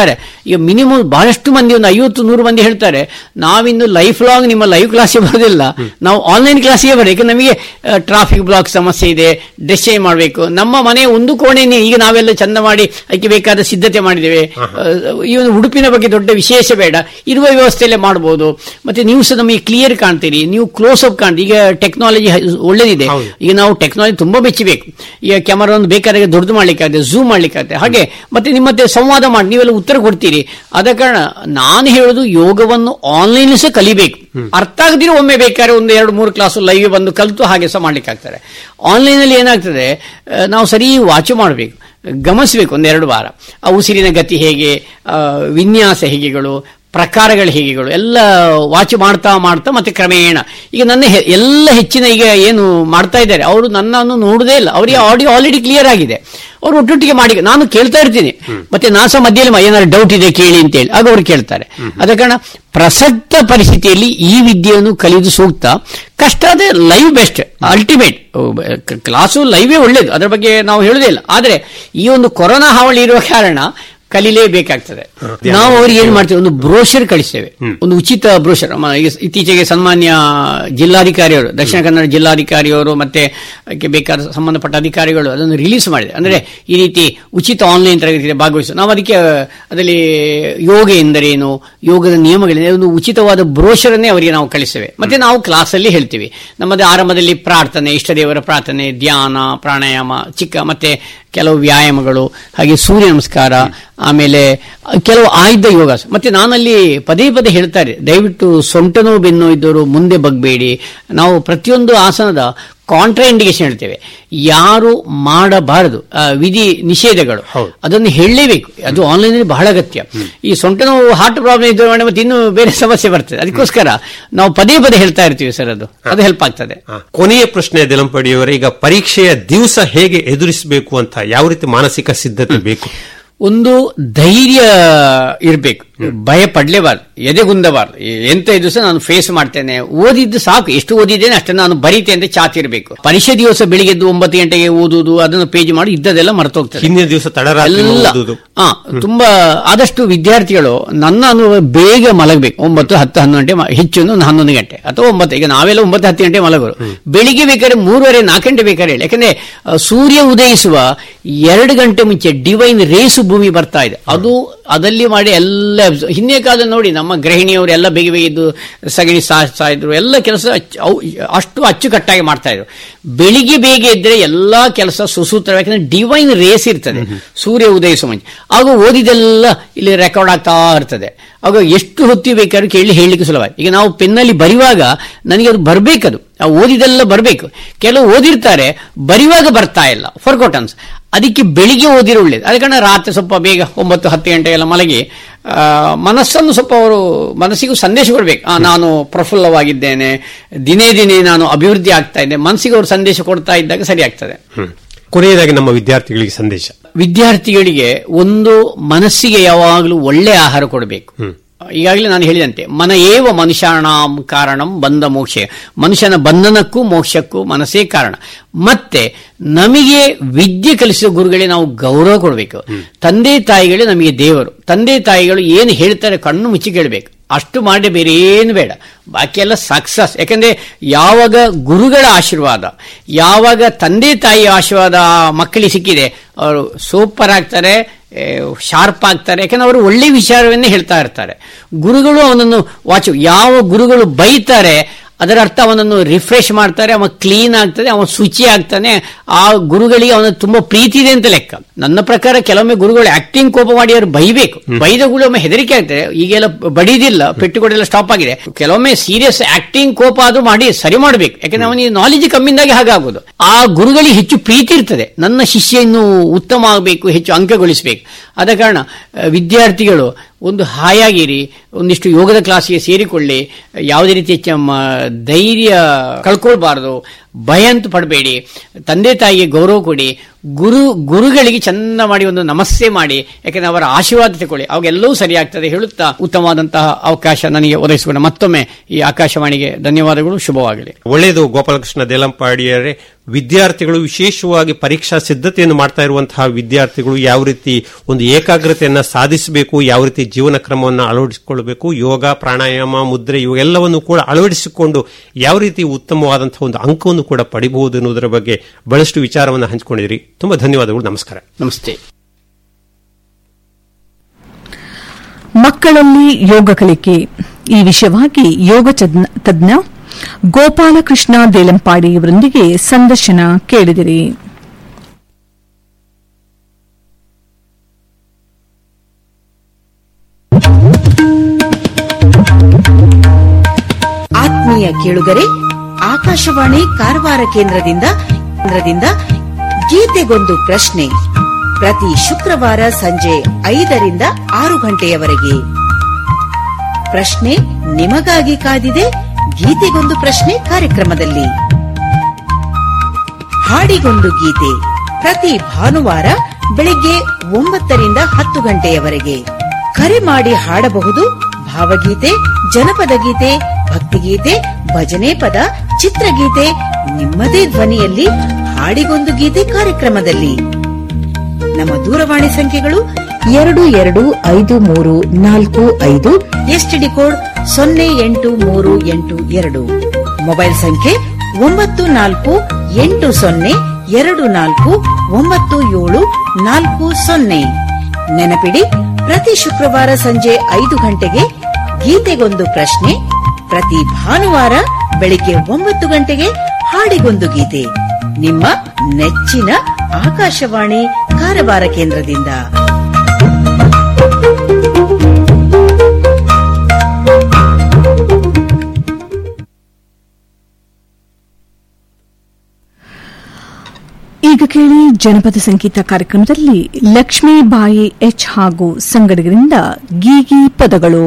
ಈಗ ಮಿನಿಮಮ್ ಬಹಳಷ್ಟು ಮಂದಿ ಒಂದು ಐವತ್ತು ನೂರು ಮಂದಿ ಹೇಳ್ತಾರೆ ನಾವಿನ್ನು ಲೈಫ್ ಲಾಂಗ್ ನಿಮ್ಮ ಲೈವ್ ಕ್ಲಾಸಿಗೆ ಬರೋದಿಲ್ಲ ನಾವು ಆನ್ಲೈನ್ ಕ್ಲಾಸಿಗೆ ಬರೋದು ಯಾಕಂದ್ರೆ ನಮಗೆ ಟ್ರಾಫಿಕ್ ಬ್ಲಾಕ್ ಸಮಸ್ಯೆ ಇದೆ ಡ್ರೆಸ್ ಚೇಂಜ್ ಮಾಡಬೇಕು ನಮ್ಮ ಮನೆ ಒಂದು ಕೋಣೆನೇ ಈಗ ನಾವೆಲ್ಲ ಚಂದ ಮಾಡಿ ಅದಕ್ಕೆ ಬೇಕಾದ ಸಿದ್ಧತೆ ಮಾಡಿದ್ದೇವೆ ಈ ಒಂದು ಉಡುಪಿನ ಬಗ್ಗೆ ದೊಡ್ಡ ವಿಶೇಷ ಬೇಡ ಇರುವ ವ್ಯವಸ್ಥೆಯಲ್ಲೇ ಮಾಡಬಹುದು ಮತ್ತೆ ನೀವು ಸಹ ನಮಗೆ ಕ್ಲಿಯರ್ ಕಾಣ್ತೀರಿ ನೀವು ಕ್ಲೋಸ್ ಅಪ್ ಕಾಣ್ತೀರಿ ಈಗ ಟೆಕ್ನಾಲಜಿ ಒಳ್ಳೇದಿದೆ ಹೌದು. ಈಗ ನಾವು ಟೆಕ್ನಾಲಜಿ ತುಂಬಾ ಮೆಚ್ಚಬೇಕು ಈಗ ಕ್ಯಾಮರಾ ಒಂದು ಬೇಕಾದಾಗ ದೊಡ್ಡದು ಮಾಡ್ಲಿಕ್ಕಾಗುತ್ತೆ ಝೂಮ್ ಮಾಡ್ಲಿಕ್ಕಾಗುತ್ತೆ ಹಾಗೆ ಮತ್ತೆ ನಿಮ್ಮ ಹತ್ರ ಸಂವಾದ ಮಾಡಿ ನೀವೆಲ್ಲ ಉತ್ತರ ಕೊಡ್ತೀರಿ ಆದ ಕಾರಣ ನಾನು ಹೇಳೋದು ಯೋಗವನ್ನು ಆನ್ಲೈನ್ ಸಹ ಕಲಿಬೇಕು ಅರ್ಥ ಆಗದಿರೋ ಒಮ್ಮೆ ಬೇಕಾದ್ರೆ ಒಂದು ಎರಡು ಮೂರು ಕ್ಲಾಸ್ ಲೈವ್ ಬಂದು ಕಲಿತು ಹಾಗೆ ಸಹ ಮಾಡ್ಲಿಕ್ಕೆ ಆಗ್ತಾರೆ ಆನ್ಲೈನ್ ಅಲ್ಲಿ ಏನಾಗ್ತದೆ ಆ, ನಾವು ಸರಿ ವಾಚ್ ಮಾಡಬೇಕು ಗಮನಿಸಬೇಕು ಒಂದೆರಡು ವಾರ ಆ ಉಸಿರಿನ ಗತಿ ಹೇಗೆ ಆ, ವಿನ್ಯಾಸ ಹೇಗೆಗಳು ಪ್ರಕಾರಗಳ ಹೇಗೆಗಳು ಎಲ್ಲ ವಾಚ್ ಮಾಡ್ತಾ ಮಾಡ್ತಾ ಮತ್ತೆ ಕ್ರಮೇಣ ಈಗ ನನ್ನ ಹೆ- ಎಲ್ಲ ಹೆಚ್ಚಿನ ಈಗ ಏನು ಮಾಡ್ತಾ ಇದ್ದಾರೆ ಅವರು ನನ್ನನ್ನು ನೋಡುದೇ ಇಲ್ಲ ಅವರಿಗೆ ಆಡಿಯೋ ಆಲ್ರೆಡಿ ಕ್ಲಿಯರ್ ಆಗಿದೆ ಅವರು ಒಟ್ಟೊಟ್ಟಿಗೆ ಮಾಡಿ ನಾನು ಕೇಳ್ತಾ ಇರ್ತೀನಿ ಮತ್ತೆ ನಾನು ಸಹ ಮಧ್ಯದಲ್ಲಿ ಮ- ಏನಾದ್ರು ಡೌಟ್ ಇದೆ ಕೇಳಿ ಅಂತೇಳಿ ಆಗ ಅವರು ಕೇಳ್ತಾರೆ ಆದ ಕಾರಣ ಪ್ರಸಕ್ತ ಪರಿಸ್ಥಿತಿಯಲ್ಲಿ ಈ ವಿದ್ಯೆಯನ್ನು ಕಲಿಯುವುದು ಸೂಕ್ತ ಕಷ್ಟ ಆದ್ರೆ ಲೈವ್ ಬೆಸ್ಟ್ ಅಲ್ಟಿಮೇಟ್ ಕ್ಲಾಸು ಲೈವೇ ಒಳ್ಳೇದು ಅದರ ಬಗ್ಗೆ ನಾವು ಹೇಳುದೇ ಇಲ್ಲ ಆದ್ರೆ ಈ ಒಂದು ಕೊರೋನಾ ಹಾವಳಿ ಇರುವ ಕಾರಣ ಕಲಿಲೇಬೇಕಾಗ್ತದೆ ನಾವು ಅವ್ರಿಗೆ ಏನ್ ಮಾಡ್ತೇವೆ ಒಂದು ಬ್ರೋಷರ್ ಕಳಿಸ್ತೇವೆ ಒಂದು ಉಚಿತ ಬ್ರೋಷರ್ ಇತ್ತೀಚೆಗೆ ಸನ್ಮಾನ್ಯ ಜಿಲ್ಲಾಧಿಕಾರಿಯವರು ದಕ್ಷಿಣ ಕನ್ನಡ ಜಿಲ್ಲಾಧಿಕಾರಿಯವರು ಮತ್ತೆ ಅದಕ್ಕೆ ಬೇಕಾದ ಸಂಬಂಧಪಟ್ಟ ಅಧಿಕಾರಿಗಳು ಅದನ್ನು ರಿಲೀಸ್ ಮಾಡಿದೆ ಅಂದ್ರೆ ಈ ರೀತಿ ಉಚಿತ ಆನ್ಲೈನ್ ತರಗತಿಯಲ್ಲಿ ಭಾಗವಹಿಸ ನಾವು ಅದಕ್ಕೆ ಅದರಲ್ಲಿ ಯೋಗ ಎಂದರೇನು ಯೋಗದ ನಿಯಮಗಳಿದೆ ಒಂದು ಉಚಿತವಾದ ಬ್ರೋಷರ್ ಅನ್ನೇ ಅವರಿಗೆ ನಾವು ಕಳಿಸ್ತೇವೆ ಮತ್ತೆ ನಾವು ಕ್ಲಾಸ್ ಅಲ್ಲಿ ಹೇಳ್ತೀವಿ ನಮ್ಮದು ಆರಂಭದಲ್ಲಿ ಪ್ರಾರ್ಥನೆ ಇಷ್ಟ ದೇವರ ಪ್ರಾರ್ಥನೆ ಧ್ಯಾನ ಪ್ರಾಣಾಯಾಮ ಚಿಕ್ಕ ಮತ್ತೆ ಕೆಲವು ವ್ಯಾಯಾಮಗಳು ಹಾಗೆ ಸೂರ್ಯ ನಮಸ್ಕಾರ ಆಮೇಲೆ ಕೆಲವು ಆಯ್ದ ಯೋಗ ಮತ್ತೆ ನಾನಲ್ಲಿ ಪದೇ ಪದೇ ಹೇಳ್ತಾರೆ ದಯವಿಟ್ಟು ಸೊಂಟ ನೋವು ಬೆನ್ನು ಇದ್ದವರು ಮುಂದೆ ಬಗ್ಬೇಡಿ ನಾವು ಪ್ರತಿಯೊಂದು ಆಸನದ ಕಾಂಟ್ರಾ ಇಂಡಿಕೇಶನ್ ಹೇಳ್ತೇವೆ ಯಾರು ಮಾಡಬಾರದು ಆ, ವಿಧಿ ನಿಷೇಧಗಳು ಹೌದು. ಅದನ್ನು ಹೇಳಲೇಬೇಕು ಅದು ಆನ್ಲೈನ್ ಬಹಳ ಅಗತ್ಯ ಈ ಸೊಂಟ ನೋವು ಹಾರ್ಟ್ ಪ್ರಾಬ್ಲಮ್ ಇದ್ದರೆ ಮಾಡಿ ಮತ್ತೆ ಇನ್ನೂ ಬೇರೆ ಸಮಸ್ಯೆ ಬರ್ತದೆ ಅದಕ್ಕೋಸ್ಕರ ನಾವು ಪದೇ ಪದೇ ಹೇಳ್ತಾ ಇರ್ತೀವಿ ಸರ್ ಅದು ಅದು ಹೆಲ್ಪ್ ಆಗ್ತದೆ ಆ, ಕೊನೆಯ ಪ್ರಶ್ನೆ ದಿಲಂಪಡಿಯವರೇ ಈಗ ಪರೀಕ್ಷೆಯ ದಿವಸ ಹೇಗೆ ಎದುರಿಸಬೇಕು ಅಂತ ಯಾವ ರೀತಿ ಮಾನಸಿಕ ಸಿದ್ಧತೆ ಬೇಕು ಒಂದು ಧೈರ್ಯ ಇರಬೇಕು ಭಯ ಪಡ್ಲೇಬಾರ್ದು ಎದೆಗುಂದಬಾರ್ದು ಎಂತ ಇದು ಸಹ ನಾನು ಫೇಸ್ ಮಾಡ್ತೇನೆ ಓದಿದ್ದು ಸಾಕು ಎಷ್ಟು ಓದಿದ್ದೇನೆ ಅಷ್ಟನ್ನು ನಾನು ಬರೀತೆ ಅಂತ ಚಾತಿ ಇರಬೇಕು ಪರೀಕ್ಷೆ ದಿವಸ ಬೆಳಿಗ್ಗೆ ಎದ್ದು ಒಂಬತ್ತು ಗಂಟೆಗೆ ಓದುವುದು ಅದನ್ನು ಪೇಜ್ ಮಾಡಿ ಇದ್ದದೆಲ್ಲ ಮರ್ತೋಗ್ತದೆ ಹಿಂದಿನ ದಿವಸ ತಡರಾತ್ರಿ ಎಲ್ಲ ಓದುವುದು ಹಾ ತುಂಬಾ ಆದಷ್ಟು ವಿದ್ಯಾರ್ಥಿಗಳು ನನ್ನ ಅನುಭವ ಬೇಗ ಮಲಗಬೇಕು ಒಂಬತ್ತು ಹತ್ತು ಹನ್ನೊಂದು ಗಂಟೆ ಮ- ಹೆಚ್ಚು ಅಂದ್ರೆ ಒಂದು ಹನ್ನೊಂದು ಗಂಟೆ ಅಥವಾ ಒಂಬತ್ತು ಈಗ ನಾವೆಲ್ಲ ಒಂಬತ್ತು ಹತ್ತು ಗಂಟೆ ಮಲಗೋರು ಬೆಳಿಗ್ಗೆ ಬೇಕಾದ್ರೆ ಮೂರುವರೆ ನಾಲ್ಕು ಗಂಟೆ ಬೇಕಾದ್ರೆ ಹೇಳಿ ಯಾಕಂದ್ರೆ ಆ, ಸೂರ್ಯ ಉದಯಿಸುವ ಎರಡು ಗಂಟೆ ಮುಂಚೆ ಡಿವೈನ್ ರೇಸು ಭೂಮಿ ಬರ್ತಾ ಇದೆ ಅದು ಅದಲ್ಲಿ ಮಾಡಿ ಎಲ್ಲ absorb- ಹಿಂದಿನ ಕಾಲದಲ್ಲಿ ನೋಡಿ ನಮ್ಮ ಗೃಹಿಣಿಯವರು ಎಲ್ಲ ಬೇಗ ಬೇಗ ಇದ್ದು ಸಗಣಿ ಸಾಸ್ತಾ ಇದ್ರು ಎಲ್ಲ ಕೆಲಸ ಅಚ್ಚು- ಅವು ಅಷ್ಟು ಅಚ್ಚುಕಟ್ಟಾಗಿ ಮಾಡ್ತಾ ಇದ್ರು ಬೆಳಿಗ್ಗೆ ಬೇಗ ಇದ್ರೆ ಎಲ್ಲಾ ಕೆಲಸ ಸುಸೂತ್ರ ಯಾಕಂದ್ರೆ ಡಿವೈನ್ ರೇಸ್ ಇರ್ತದೆ ಸೂರ್ಯ ಉದಯಿಸುವ ಮುಂಚೆ ಆಗ ಓದಿದೆಲ್ಲ ಇಲ್ಲಿ ರೆಕಾರ್ಡ್ ಆಗ್ತಾ ಇರ್ತದೆ ಆಗ ಎಷ್ಟು ಹೊತ್ತಿ ಬೇಕಾದ್ರೂ ಕೇಳಿ ಹೇಳಲಿಕ್ಕೆ ಸುಲಭ ಈಗ ನಾವು ಪೆನ್ನಲ್ಲಿ ಬರೆಯುವಾಗ ನನಗೆ ಅದು ಬರಬೇಕದು ಆ ಓದಿದೆಲ್ಲ ಬರಬೇಕು ಕೆಲವು ಓದಿರ್ತಾರೆ ಬರೆಯುವಾಗ ಬರ್ತಾ ಇಲ್ಲ ಫಾರ್ಗೋಟನ್ಸ್ ಅದಕ್ಕೆ ಬೆಳಿಗ್ಗೆ ಓದಿರೋ ಒಳ್ಳೇದು ಅದ ಕಾರಣ ರಾತ್ರಿ ಸ್ವಲ್ಪ ಬೇಗ ಒಂಬತ್ತು ಹತ್ತು ಗಂಟೆಗೆಲ್ಲ ಮಲಗಿ ಆ, ಮನಸ್ಸನ್ನು ಸ್ವಲ್ಪ ಅವರು ಮನಸ್ಸಿಗೂ ಸಂದೇಶ ಕೊಡ್ಬೇಕು ಆ, ನಾನು ಪ್ರಫುಲ್ಲವಾಗಿದ್ದೇನೆ ದಿನೇ ದಿನೇ ನಾನು ಅಭಿವೃದ್ಧಿ ಆಗ್ತಾ ಇದ್ದೆ ಮನಸ್ಸಿಗೆ ಅವರು ಸಂದೇಶ ಕೊಡ್ತಾ ಇದ್ದಾಗ ಸರಿ ಆಗ್ತದೆ ಹ್ಮ್. ಕೊನೆಯದಾಗಿ ನಮ್ಮ ವಿದ್ಯಾರ್ಥಿಗಳಿಗೆ ಸಂದೇಶ ವಿದ್ಯಾರ್ಥಿಗಳಿಗೆ ಒಂದು ಮನಸ್ಸಿಗೆ ಯಾವಾಗಲೂ ಒಳ್ಳೆ ಆಹಾರ ಕೊಡಬೇಕು ಈಗಾಗಲೇ ನಾನು ಹೇಳಿದಂತೆ ಮನ ಏವ ಮನುಷ್ಯಾಣಾಂ ಕಾರಣಂ ಬಂಧ ಮೋಕ್ಷ ಮನುಷ್ಯನ ಬಂಧನಕ್ಕೂ ಮೋಕ್ಷಕ್ಕೂ ಮನಸ್ಸೇ ಕಾರಣ ಮತ್ತೆ ನಮಗೆ ವಿದ್ಯೆ ಕಲಿಸಿದ ಗುರುಗಳೇ ನಾವು ಗೌರವ ಕೊಡಬೇಕು ತಂದೆ ತಾಯಿಗಳೇ ನಮಗೆ ದೇವರು ತಂದೆ ತಾಯಿಗಳು ಏನು ಹೇಳ್ತಾರೆ ಕಣ್ಣು ಮುಚ್ಚಿ ಕೇಳಬೇಕು ಅಷ್ಟು ಮಾಡಿ ಬೇರೆ ಏನು ಬೇಡ ಬಾಕಿ ಎಲ್ಲ ಸಕ್ಸಸ್ ಯಾಕಂದ್ರೆ ಯಾವಾಗ ಗುರುಗಳ ಆಶೀರ್ವಾದ ಯಾವಾಗ ತಂದೆ ತಾಯಿಯ ಆಶೀರ್ವಾದ ಆ ಮಕ್ಕಳಿಗೆ ಸಿಕ್ಕಿದೆ ಅವರು ಸೂಪರ್ ಆಗ್ತಾರೆ ಶಾರ್ಪ್ ಆಗ್ತಾರೆ ಯಾಕಂದ್ರೆ ಅವರು ಒಳ್ಳೆ ವಿಚಾರವನ್ನೇ ಹೇಳ್ತಾ ಇರ್ತಾರೆ ಗುರುಗಳು ಅವನನ್ನು ವಾಚ್ ಯಾವ ಗುರುಗಳು ಬೈತಾರೆ ಅದರ ಅರ್ಥ ಅವನನ್ನು ರಿಫ್ರೆಶ್ ಮಾಡ್ತಾರೆ ಅವನು ಕ್ಲೀನ್ ಆಗ್ತದೆ ಅವನು ಶುಚಿ ಆಗ್ತಾನೆ ಆ ಗುರುಗಳಿಗೆ ಅವನ ತುಂಬಾ ಪ್ರೀತಿ ಇದೆ ಅಂತ ಲೆಕ್ಕ ನನ್ನ ಪ್ರಕಾರ ಕೆಲವೊಮ್ಮೆ ಗುರುಗಳು ಆಕ್ಟಿಂಗ್ ಕೋಪ ಮಾಡಿ ಅವರು ಬೈಬೇಕು ಬೈದ ಒಮ್ಮೆ ಹೆದರಿಕೆ ಆಗ್ತದೆ ಈಗೆಲ್ಲ ಬಡಿದಿಲ್ಲ ಪೆಟ್ಟುಕೊಡೆಲ್ಲ ಸ್ಟಾಪ್ ಆಗಿದೆ ಕೆಲವೊಮ್ಮೆ ಸೀರಿಯಸ್ ಆಕ್ಟಿಂಗ್ ಕೋಪ ಅದು ಮಾಡಿ ಸರಿ ಮಾಡಬೇಕು ಯಾಕಂದ್ರೆ ಅವನಿಗೆ ನಾಲೆಜ್ ಕಮ್ಮಿಂದಾಗಿ ಹಾಗಾಗೋದು ಆ ಗುರುಗಳಿಗೆ ಹೆಚ್ಚು ಪ್ರೀತಿ ಇರ್ತದೆ ನನ್ನ ಶಿಷ್ಯ ಇನ್ನು ಉತ್ತಮ ಆಗಬೇಕು ಹೆಚ್ಚು ಅಂಕಗೊಳಿಸಬೇಕು ಆದ ಕಾರಣ ಆ, ವಿದ್ಯಾರ್ಥಿಗಳು ಒಂದು ಹಾಯಾಗಿರಿ ಒಂದಿಷ್ಟು ಯೋಗದ ಕ್ಲಾಸಿಗೆ ಸೇರಿಕೊಳ್ಳಿ ಯಾವುದೇ ರೀತಿಯ ಚ- ಮ- ಧೈರ್ಯ ಕಳ್ಕೊಳ್ಬಾರದು ಭಯ ಅಂತೂ ಪಡಬೇಡಿ ತಂದೆ ತಾಯಿಗೆ ಗೌರವ ಕೊಡಿ ಗುರು ಗುರುಗಳಿಗೆ ಚಂದ ಮಾಡಿ ಒಂದು ನಮಸ್ತೆ ಮಾಡಿ ಯಾಕಂದ್ರೆ ಅವರ ಆಶೀರ್ವಾದ ತಗೊಳ್ಳಿ ಅವಾಗೆಲ್ಲವೂ ಸರಿಯಾಗ್ತದೆ ಹೇಳುತ್ತಾ ಉತ್ತಮವಾದಂತಹ ಅವಕಾಶ ನನಗೆ ಒದಗಿಸಿಕೊಂಡ ಮತ್ತೊಮ್ಮೆ ಈ ಆಕಾಶವಾಣಿಗೆ ಧನ್ಯವಾದಗಳು ಶುಭವಾಗಲಿ ಒಳ್ಳೆಯದು ಗೋಪಾಲಕೃಷ್ಣ ದೇಲಂಪಾಡಿಯರೇ ವಿದ್ಯಾರ್ಥಿಗಳು ವಿಶೇಷವಾಗಿ ಪರೀಕ್ಷಾ ಸಿದ್ಧತೆಯನ್ನು ಮಾಡ್ತಾ ಇರುವಂತಹ ವಿದ್ಯಾರ್ಥಿಗಳು ಯಾವ ರೀತಿ ಒಂದು ಏಕಾಗ್ರತೆಯನ್ನ ಸಾಧಿಸಬೇಕು ಯಾವ ರೀತಿ ಜೀವನ ಕ್ರಮವನ್ನು ಅಳವಡಿಸಿಕೊಳ್ಳಬೇಕು ಯೋಗ ಪ್ರಾಣಾಯಾಮ ಮುದ್ರೆ ಇವೆಲ್ಲವನ್ನು ಕೂಡ ಅಳವಡಿಸಿಕೊಂಡು ಯಾವ ರೀತಿ ಉತ್ತಮವಾದಂತಹ ಒಂದು ಅಂಕವನ್ನು ಕೂಡ ಪಡಿಬಹುದು ಎನ್ನುವುದರ ಬಗ್ಗೆ ಬಹಳಷ್ಟು ವಿಚಾರವನ್ನು ಹಂಚಿಕೊಂಡಿರಿ ತುಂಬಾ ಧನ್ಯವಾದಗಳು ನಮಸ್ಕಾರ ನಮಸ್ತೆ ಮಕ್ಕಳಲ್ಲಿ ಯೋಗ ಕಲಿಕೆ ಈ ವಿಷಯವಾಗಿ ಯೋಗ ಚದ್ನ- ತಜ್ಞ ಗೋಪಾಲಕೃಷ್ಣ ದೇಲಂಪಾಡಿ ಅವರೊಂದಿಗೆ ಸಂದರ್ಶನ ಕೇಳಿದಿರಿ ಆತ್ಮೀಯ ಕೇಳುಗರೆ ಆಕಾಶವಾಣಿ ಕಾರವಾರ ಕೇಂದ್ರದಿಂದ ಕೇಂದ್ರದಿಂದ ಗೀತೆಗೊಂದು ಪ್ರಶ್ನೆ ಪ್ರತಿ ಶುಕ್ರವಾರ ಸಂಜೆ ಐದರಿಂದ ಆರು ಗಂಟೆಯವರೆಗೆ ಪ್ರಶ್ನೆ ನಿಮಗಾಗಿ ಕಾದಿದೆ ಗೀತೆಗೊಂದು ಪ್ರಶ್ನೆ ಕಾರ್ಯಕ್ರಮದಲ್ಲಿ ಹಾಡಿಗೊಂದು ಗೀತೆ ಪ್ರತಿ ಭಾನುವಾರ ಬೆಳಿಗ್ಗೆ ಒಂಬತ್ತರಿಂದ ಹತ್ತು ಗಂಟೆಯವರೆಗೆ ಕರೆ ಮಾಡಿ ಹಾಡಬಹುದು ಭಾವಗೀತೆ ಜನಪದ ಗೀತೆ ಭಕ್ತಿಗೀತೆ ಭಜನೆ ಪದ ಚಿತ್ರಗೀತೆ ನಿಮ್ಮದೇ ಧ್ವನಿಯಲ್ಲಿ ಹಾಡಿಗೊಂದು ಗೀತೆ ಕಾರ್ಯಕ್ರಮದಲ್ಲಿ ನಮ್ಮ ದೂರವಾಣಿ ಸಂಖ್ಯೆಗಳು ಎರಡು ಎರಡು ಐದು ಮೂರು ನಾಲ್ಕು ಐದು ಎಸ್ಟಿಡಿ ಕೋಡ್ ಸೊನ್ನೆ ಎಂಟು ಮೂರು ಎಂಟು ಎರಡು ಮೊಬೈಲ್ ಸಂಖ್ಯೆ ಒಂಬತ್ತು ನಾಲ್ಕು ಎಂಟು ಸೊನ್ನೆ ಎರಡು ನಾಲ್ಕು ಒಂಬತ್ತು ಏಳು ನಾಲ್ಕು ಸೊನ್ನೆ ನೆನಪಿಡಿ ಪ್ರತಿ ಶುಕ್ರವಾರ ಸಂಜೆ ಐದು ಗಂಟೆಗೆ ಗೀತೆಗೊಂದು ಪ್ರಶ್ನೆ ಪ್ರತಿ ಭಾನುವಾರ ಬೆಳಿಗ್ಗೆ ಒಂಬತ್ತು ಗಂಟೆಗೆ ಹಾಡಿಗೊಂದು ಗೀತೆ ನಿಮ್ಮ ನೆಚ್ಚಿನ ಆಕಾಶವಾಣಿ ಕಾರವಾರ ಕೇಂದ್ರದಿಂದ ಈಗ ಕೇಳಿ ಜನಪದ ಸಂಗೀತ ಕಾರ್ಯಕ್ರಮದಲ್ಲಿ ಲಕ್ಷ್ಮೀಬಾಯಿ ಎಚ್ ಹಾಗೂ ಸಂಗಡಿಗರಿಂದ ಗೀಗಿ ಪದಗಳು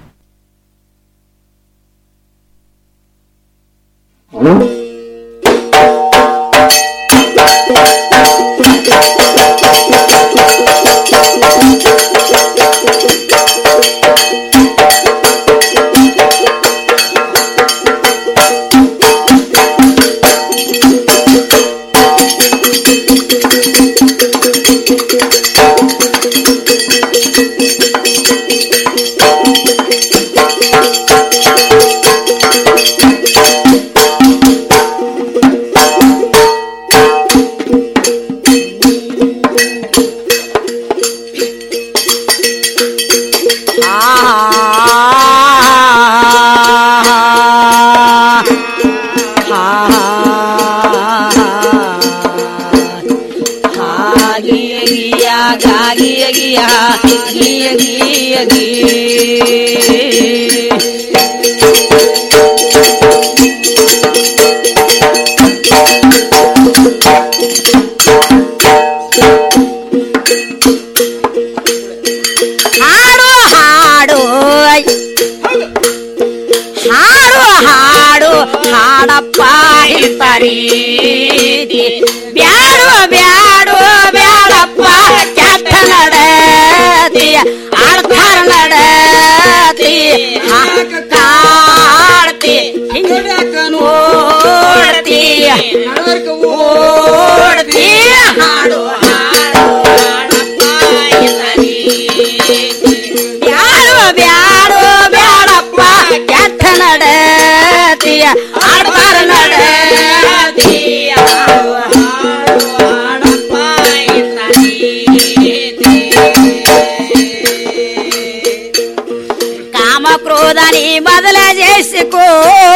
ಹಾಡು ಹಾಡು ಹಾಡು ಹಾಡು ಹಾಡಪ್ಪ ಇರ್ತರಿ ಬ್ಯಾಡು ಬ್ಯಾಡು ಬ್ಯಾಡಪ್ಪ ಕೆಟ್ಟ ನಡತಿ ಆಡ್ತಾರ ನಡತಿ ಕಾಡ್ತಿ ಓಡ್ತಿ ಓಡ್ತಿ ಹಾಡು ಬ್ಯಾಡು ಬ್ಯಾಡು ಬ್ಯಾಡಪ್ಪ ಕೆಟ್ಟ ನಡತಿಯ ಆಡ್ತಾರ ನಡತಿಯ ಕಾಮ ಕ್ರೋಧ ನೀ ಮೊದಲ ಜಯಿಸಿಕೋ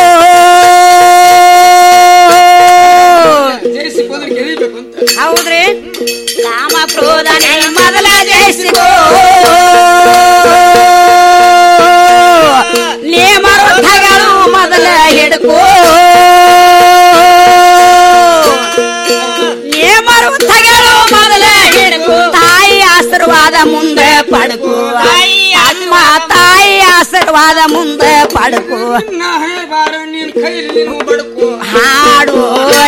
ಹೌದ್ರಿ ಕಾಮ ಕ್ರೋಧ ನೀ ಮೊದಲ ಜಯಿಸಿಕೋ ನೇಮರುಥಗಳು ಮೊದಲ ಹಿಡ್ಕೋ ನೇಮರುಥಗಳು ಮೊದಲ ಹಿಡ್ಕೋ ತಾಯಿ ಆಶೀರ್ವಾದ ಮುಂದೆ ಪಡ್ಕೋ ಅಮ್ಮ ತಾಯಿ ಆಶೀರ್ವಾದ ಮುಂದೆ ಪಡ್ಕೋ ಹಾಡು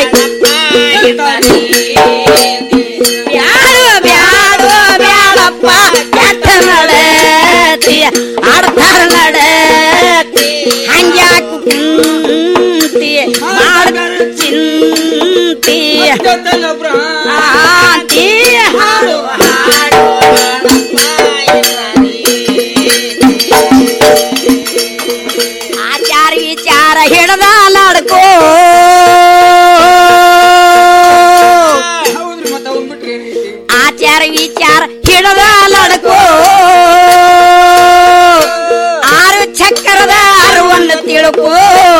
ಬ್ಯಾಡು ಬ್ಯಾಡು ಬ್ಯಾಡಪ್ಪ ಕೆಟ್ಟ ನಡತಿ ಆಡ್ತಾರ ನಡತಿ ಹಂಗ್ಯಾಕು ಕುಂತಿ ಮಾಡ ಚಿಂತಿ ಆಂತಿ ಹಾಡು ಹಾಡು ಆಚಾರ ವಿಚಾರ ಹಿಡ್ದ ನಡ್ಕೋ ಆಚಾರ ವಿಚಾರ ಹಿಡ್ದ ನಡ್ಕೋ ಆರು ಚಕ್ರದ ಅರುವನ್ನು ತಿಳ್ಕೋ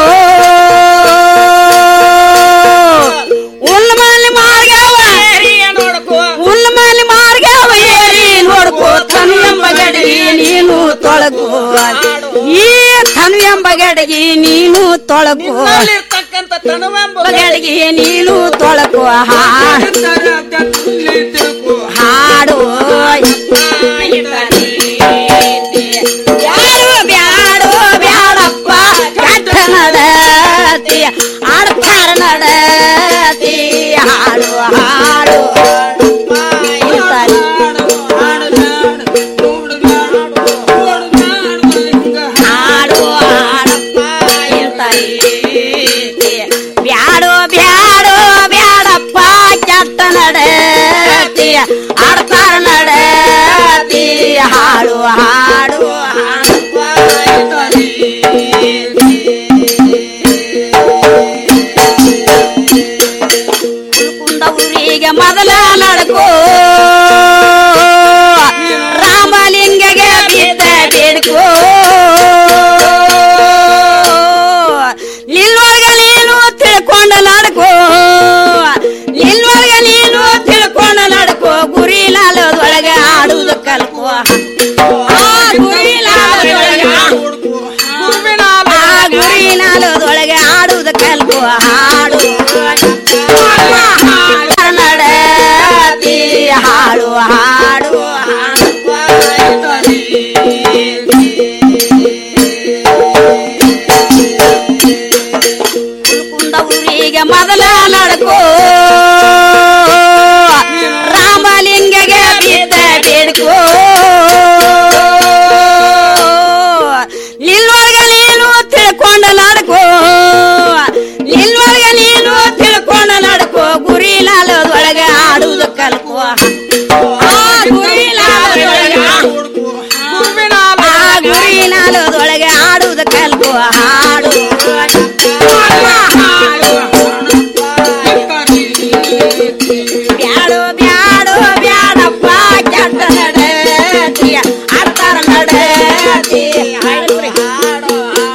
ಉಲ್ಮಾಲಿ ಮಾರ್ಗವ ಉಲ್ಮಾಲಿ ಮಾರ್ಗವ ಏರಿ ನೋಡ್ಕೋ ತನು ಎಂಬ ಗಡಿಗೆ ನೀನು ತೊಳಗು ಈ ತನು ಎಂಬ ಗಡಿಗೆ ನೀನು ತೊಳಗು ಗಡಿಗೆ ನೀನು ತೊಳಗು ಹಾಡು ಬ್ಯಾಡು ಬ್ಯಾಡು ಬ್ಯಾಡಪ್ಪ ಕೆಟ್ಟ ನಡತಿ ಆಡ್ತಾರ ನಡತಿ ಹಾಡು ಹಾಡು ಹಾಡು ಹಾಡಪ್ಪ ಇರ್ತಾರೆ ಬ್ಯಾಡು ಬ್ಯಾಡು ಬ್ಯಾಡಪ್ಪ ಕೆಟ್ಟ ನಡತಿ ಆಡ್ತಾರ ನಡತಿ ಹಾಡು ಹಾಡು ಹಾಡಪ್ಪ ಕುಂದ ಊರಿಗೆ ಮೊದಲ ನಡ್ಕೋ ರಾಮಲಿಂಗಗೆ ಬಿದ್ದ ಬೇಡ್ಕೋ ನಿಲ್ವರ್ಗ ನೀನು ತಿಳ್ಕೊಂಡ ನಡ್ಕೋ ನಿಲ್ವರ್ಗ ನೀನು ತಿಳ್ಕೊಂಡ ನಡ್ಕೋ ಗುರಿ ಲಾಲದೊಳಗ ಆಡುವುದು ಕಲ್ಕೋ ಆ ಗುರಿ ಲಾಲದೊಳಗ ಆ ಗುರಿ ನಾಲದೊಳಗೆ ಆಡುವುದು ಕಲ್ಕೋ ಹಾಡು ನಡತಿ ಹಾಡು ಹಾಡು ಕುಂದ ಊರಿಗೆ ಮೊದಲ ನಡ್ಕೋ ರಾಮಲಿಂಗಗೆ ಬಿದ್ದ ಬೇಡ್ಕೋ ನಿಲ್ವರ್ಗ ನೀನು ತಿಳ್ಕೊಂಡ ನಡ್ಕೋ ನಿಲ್ವರ್ಗ ನೀನು ತಿಳ್ಕೊಂಡ ನಡ್ಕೋ ಗುರಿ ಲಾಲದೊಳಗೆ ಆಡುವುದು ಕಲ್ಕೋ ಆ ಗುರಿ ಲಾಲದೊಳಗೆ ಆ ಗುರಿ ನಾಲದೊಳಗೆ ಆಡುವುದು ಕಲ್ಕೋ ಹಾಡು ಬ್ಯಾಡು ಬ್ಯಾಡು ಬ್ಯಾಡಪ್ಪ ಕೆಟ್ಟ ನಡತಿ ಆಡ್ತಾರ ನಡತಿ ಹಾಡು ಹಾಡು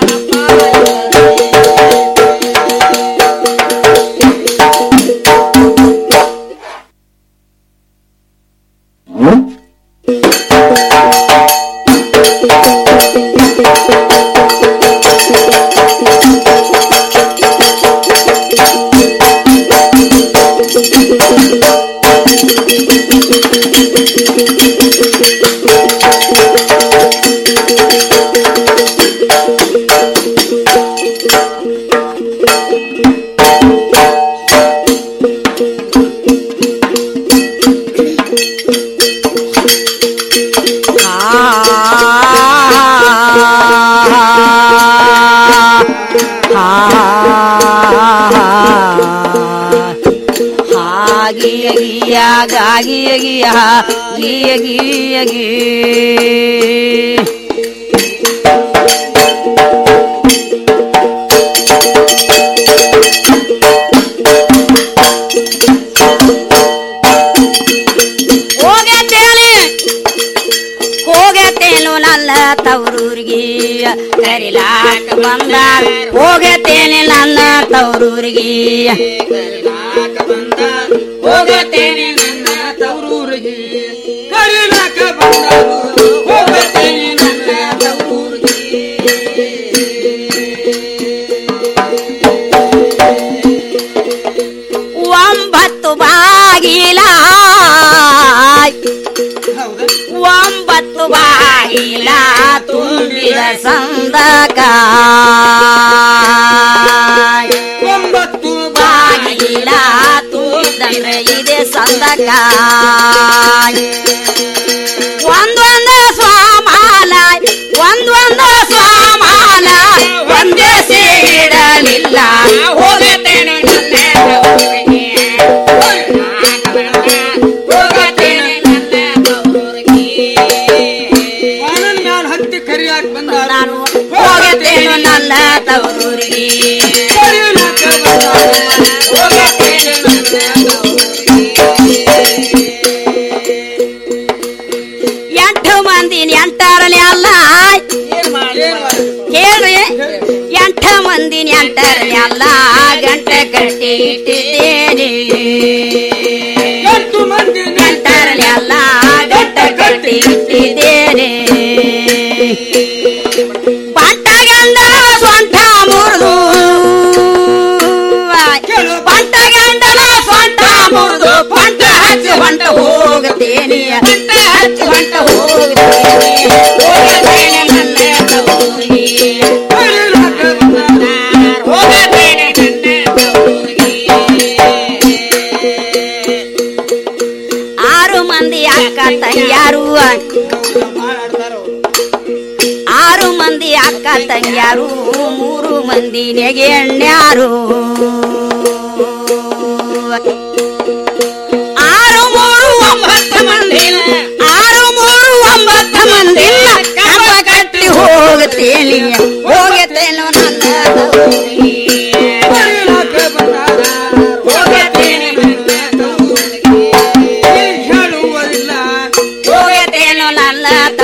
ಗಿಯ ಗಿಯ ಗಾಗಿಯ ಗಿಯ ಗಿಯ ಗಿಯ ಗಿ ಹೋಗತ್ತೇನೆ ಹೋಗತ್ತೇನು ನನ್ನ ತವರೂರಿಗೆ ಕರಿಲಾಕ ಬಂದ ಹೋಗತ್ತೇನೆ ನನ್ನ ತವರೂರಿಗೆ ಹೋಗತ್ತೇನೆ ನನ್ನ ತವರೂರಿಗೆ ಕರಿಲಾಕ ಬಂದ ಹೋಗತ್ತೇನೆ ನನ್ನ ತವರೂರಿಗೆ ಒಂಬತ್ತು ಬಾಗಿಲ ಒಂಬತ್ತು ಬಾಗಿಲ ತುಂಬಿದ ಸಂದಕ ಒಂಬತ್ತು ಬಾಗಿಲ ತುಂಬಿದಂದ್ರೆ ಇದೆ ಸಂದಕ ಒಂದೊಂದು ಸ್ವಾಮಾಲ ಒಂದೊಂದು ಸ್ವಾಮಾಲ ಒಂದೇ ಸೇರಿಡಲಿಲ್ಲ ಹೋಗುತ್ತೇನೆ ಹತ್ತಿ ಕರಿಯಾಕ್ ಬಂದ ನಾನು ಹೋಗುತ್ತೇನೆ ನನ್ನ ತವರೂರಿಗೆ ಎಂಟು ಮಂದಿ ನೆಂಟರಲಿ ಅಲ್ಲ ಕೇಳ್ರಿ ಎಂಟು ಮಂದಿ ನೆಂಟರಲಿ ಅಲ್ಲ ಗಂಟೆ ಕಟ್ಟಿ ಇಟ್ಟಿದ್ದೇನೆ ಎಂಟು ಮಂದಿ ನೆಂಟರಲಿ ಅಲ್ಲ ಗಂಟೆ ಕಟ್ಟಿ ಇಟ್ಟಿದ್ದೇನೆ ಪಂಟ ಗಂಡನ ಸ್ವಂಟ ಮುರಿದು ಪಂಟ ಗಂಡನ ಸ್ವಂಟ ಮುರಿದು ಪಂಟ ಹಚ್ಚಿ ಹೊಂಟ ಹೋಗುತ್ತೇನೆ ಪಂಟ ಹಚ್ಚಿ ಹೊಂಟ ಹೋಗುತ್ತೇನೆ ಹೋಗುತ್ತೇನೆ ನನ್ನ ತವರಿಗೆ. ಹೋಗುತ್ತೇನೆ ನನ್ನ ಆರು ಮಂದಿ ಅಕ್ಕ ತಂಗ್ಯಾರು ಆರು ಮಂದಿ ಅಕ್ಕ ತಂಗ್ಯಾರು ಮೂರು ಮಂದಿ ನೆಗೆ ಎಣ್ಣ್ಯಾರು